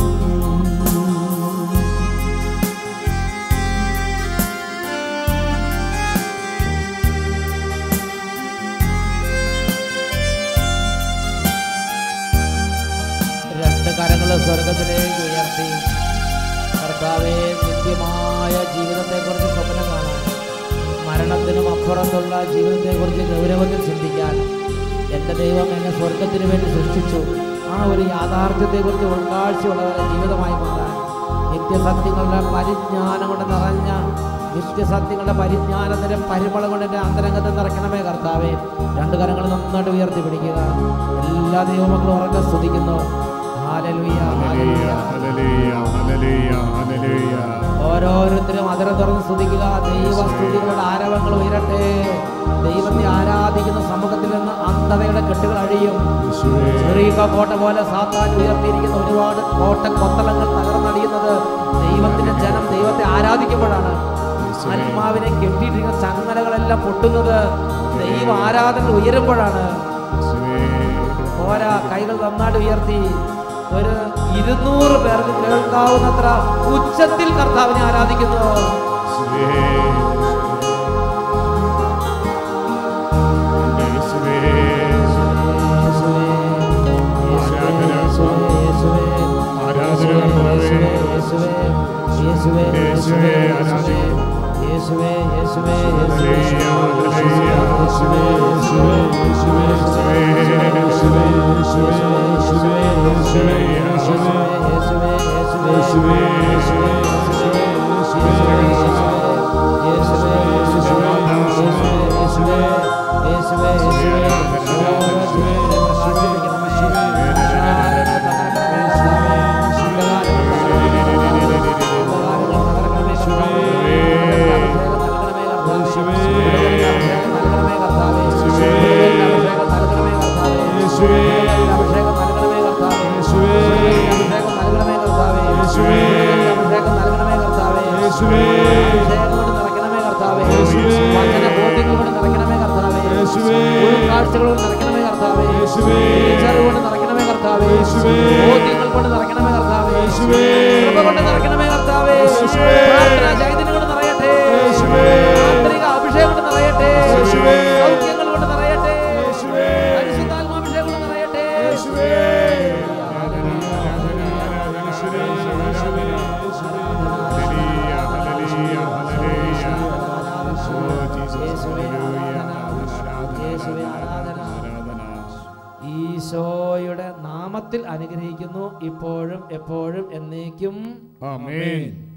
രണ്ട് കരങ്ങൾ സ്വർഗത്തിലേക്ക് ഉയർത്തി കർത്താവെ നിത്യമായ ജീവിതത്തെക്കുറിച്ച് സ്വപ്നം കാണാൻ മരണത്തിനും അപ്പുറത്തുള്ള ജീവിതത്തെക്കുറിച്ച് ഗൗരവത്തിൽ ചിന്തിക്കാൻ എൻ്റെ ദൈവം എന്നെ സ്വർഗത്തിന് വേണ്ടി സൃഷ്ടിച്ചു ആ ഒരു യാഥാർത്ഥ്യത്തെക്കുറിച്ച് ഉൾക്കാഴ്ചയുള്ളവരെ ജീവിതമായി മാറാൻ നിത്യസത്യങ്ങളുടെ പരിജ്ഞാനം കൊണ്ട് നിറഞ്ഞ നിത്യസത്യങ്ങളുടെ പരിജ്ഞാനത്തിൻ്റെ പരിമളം കൊണ്ട് എൻ്റെ അന്തരംഗത്തെ നിറയ്ക്കണമേ കർത്താവെ രണ്ട് കരങ്ങൾ നന്നായിട്ട് ഉയർത്തി പിടിക്കുക എല്ലാ ദൈവമക്കളും ഉറക്കെ സ്തുതിക്കുന്നു hallelujah hallelujah hallelujah hallelujah hallelujah ഓരോരുത്തരും അതിരെ തുറന്ന് സ്തുതിക്കുക ദൈവസ്തുതികളുടെ ആരവങ്ങൾ ഉയരട്ടെ ദൈവത്തെ ആരാധിക്കുന്ന സമൂഹത്തിൽ നിന്ന് അന്ധതയുടെ കെട്ടുകൾ അഴിയും ചെറിയ കോട്ട പോലെ സാത്താൻ ഉയർത്തിയിരിക്കുന്ന ഒരുപാട് കോട്ട കൊത്തളങ്ങൾ തകർന്നടിയുന്നത് ദൈവത്തിന്റെ ജനം ദൈവത്തെ ആരാധിക്കുമ്പോഴാണ് ആത്മാവിനെ കെട്ടിയിട്ടിരിക്കുന്ന ചങ്ങലകളെല്ലാം പൊട്ടുന്നത് ദൈവ ആരാധന ഉയരുമ്പോഴാണ് പോരാ കൈകൾ നന്നായിട്ട് ഉയർത്തി ഒരു ഇരുന്നൂറ് പേർക്ക് കേൾക്കാവുന്നത്ര ഉച്ചത്തിൽ കർത്താവിനെ ആരാധിക്കുന്നു യേശുവേ യേശുവേ യേശുവേ കാഴ്ചകളോട് നിറയ്ക്കണമേ കർത്താവേ കൊണ്ട് നിറയ്ക്കണമേ കർത്താവേ ബോധ്യങ്ങൾ കൊണ്ട് നിറയ്ക്കണമേ കർത്താവേ കൃപ കൊണ്ട് നിറയ്ക്കണമേ കർത്താവേ പ്രാർത്ഥന ചൈതന്യം കൊണ്ട് നിറയട്ടെ ആന്തരിക അഭിഷേകം കൊണ്ട് നിറയട്ടെ സൗഖ്യങ്ങൾ കൊണ്ട് നിറയട്ടെ പരിശുദ്ധാത്മാഭിഷേകം കൊണ്ട് നിറയട്ടെ യേശുവേ ആരാധന ഈശോയുടെ നാമത്തിൽ അനുഗ്രഹിക്കുന്നു ഇപ്പോഴും എപ്പോഴും എന്നേക്കും ആമേൻ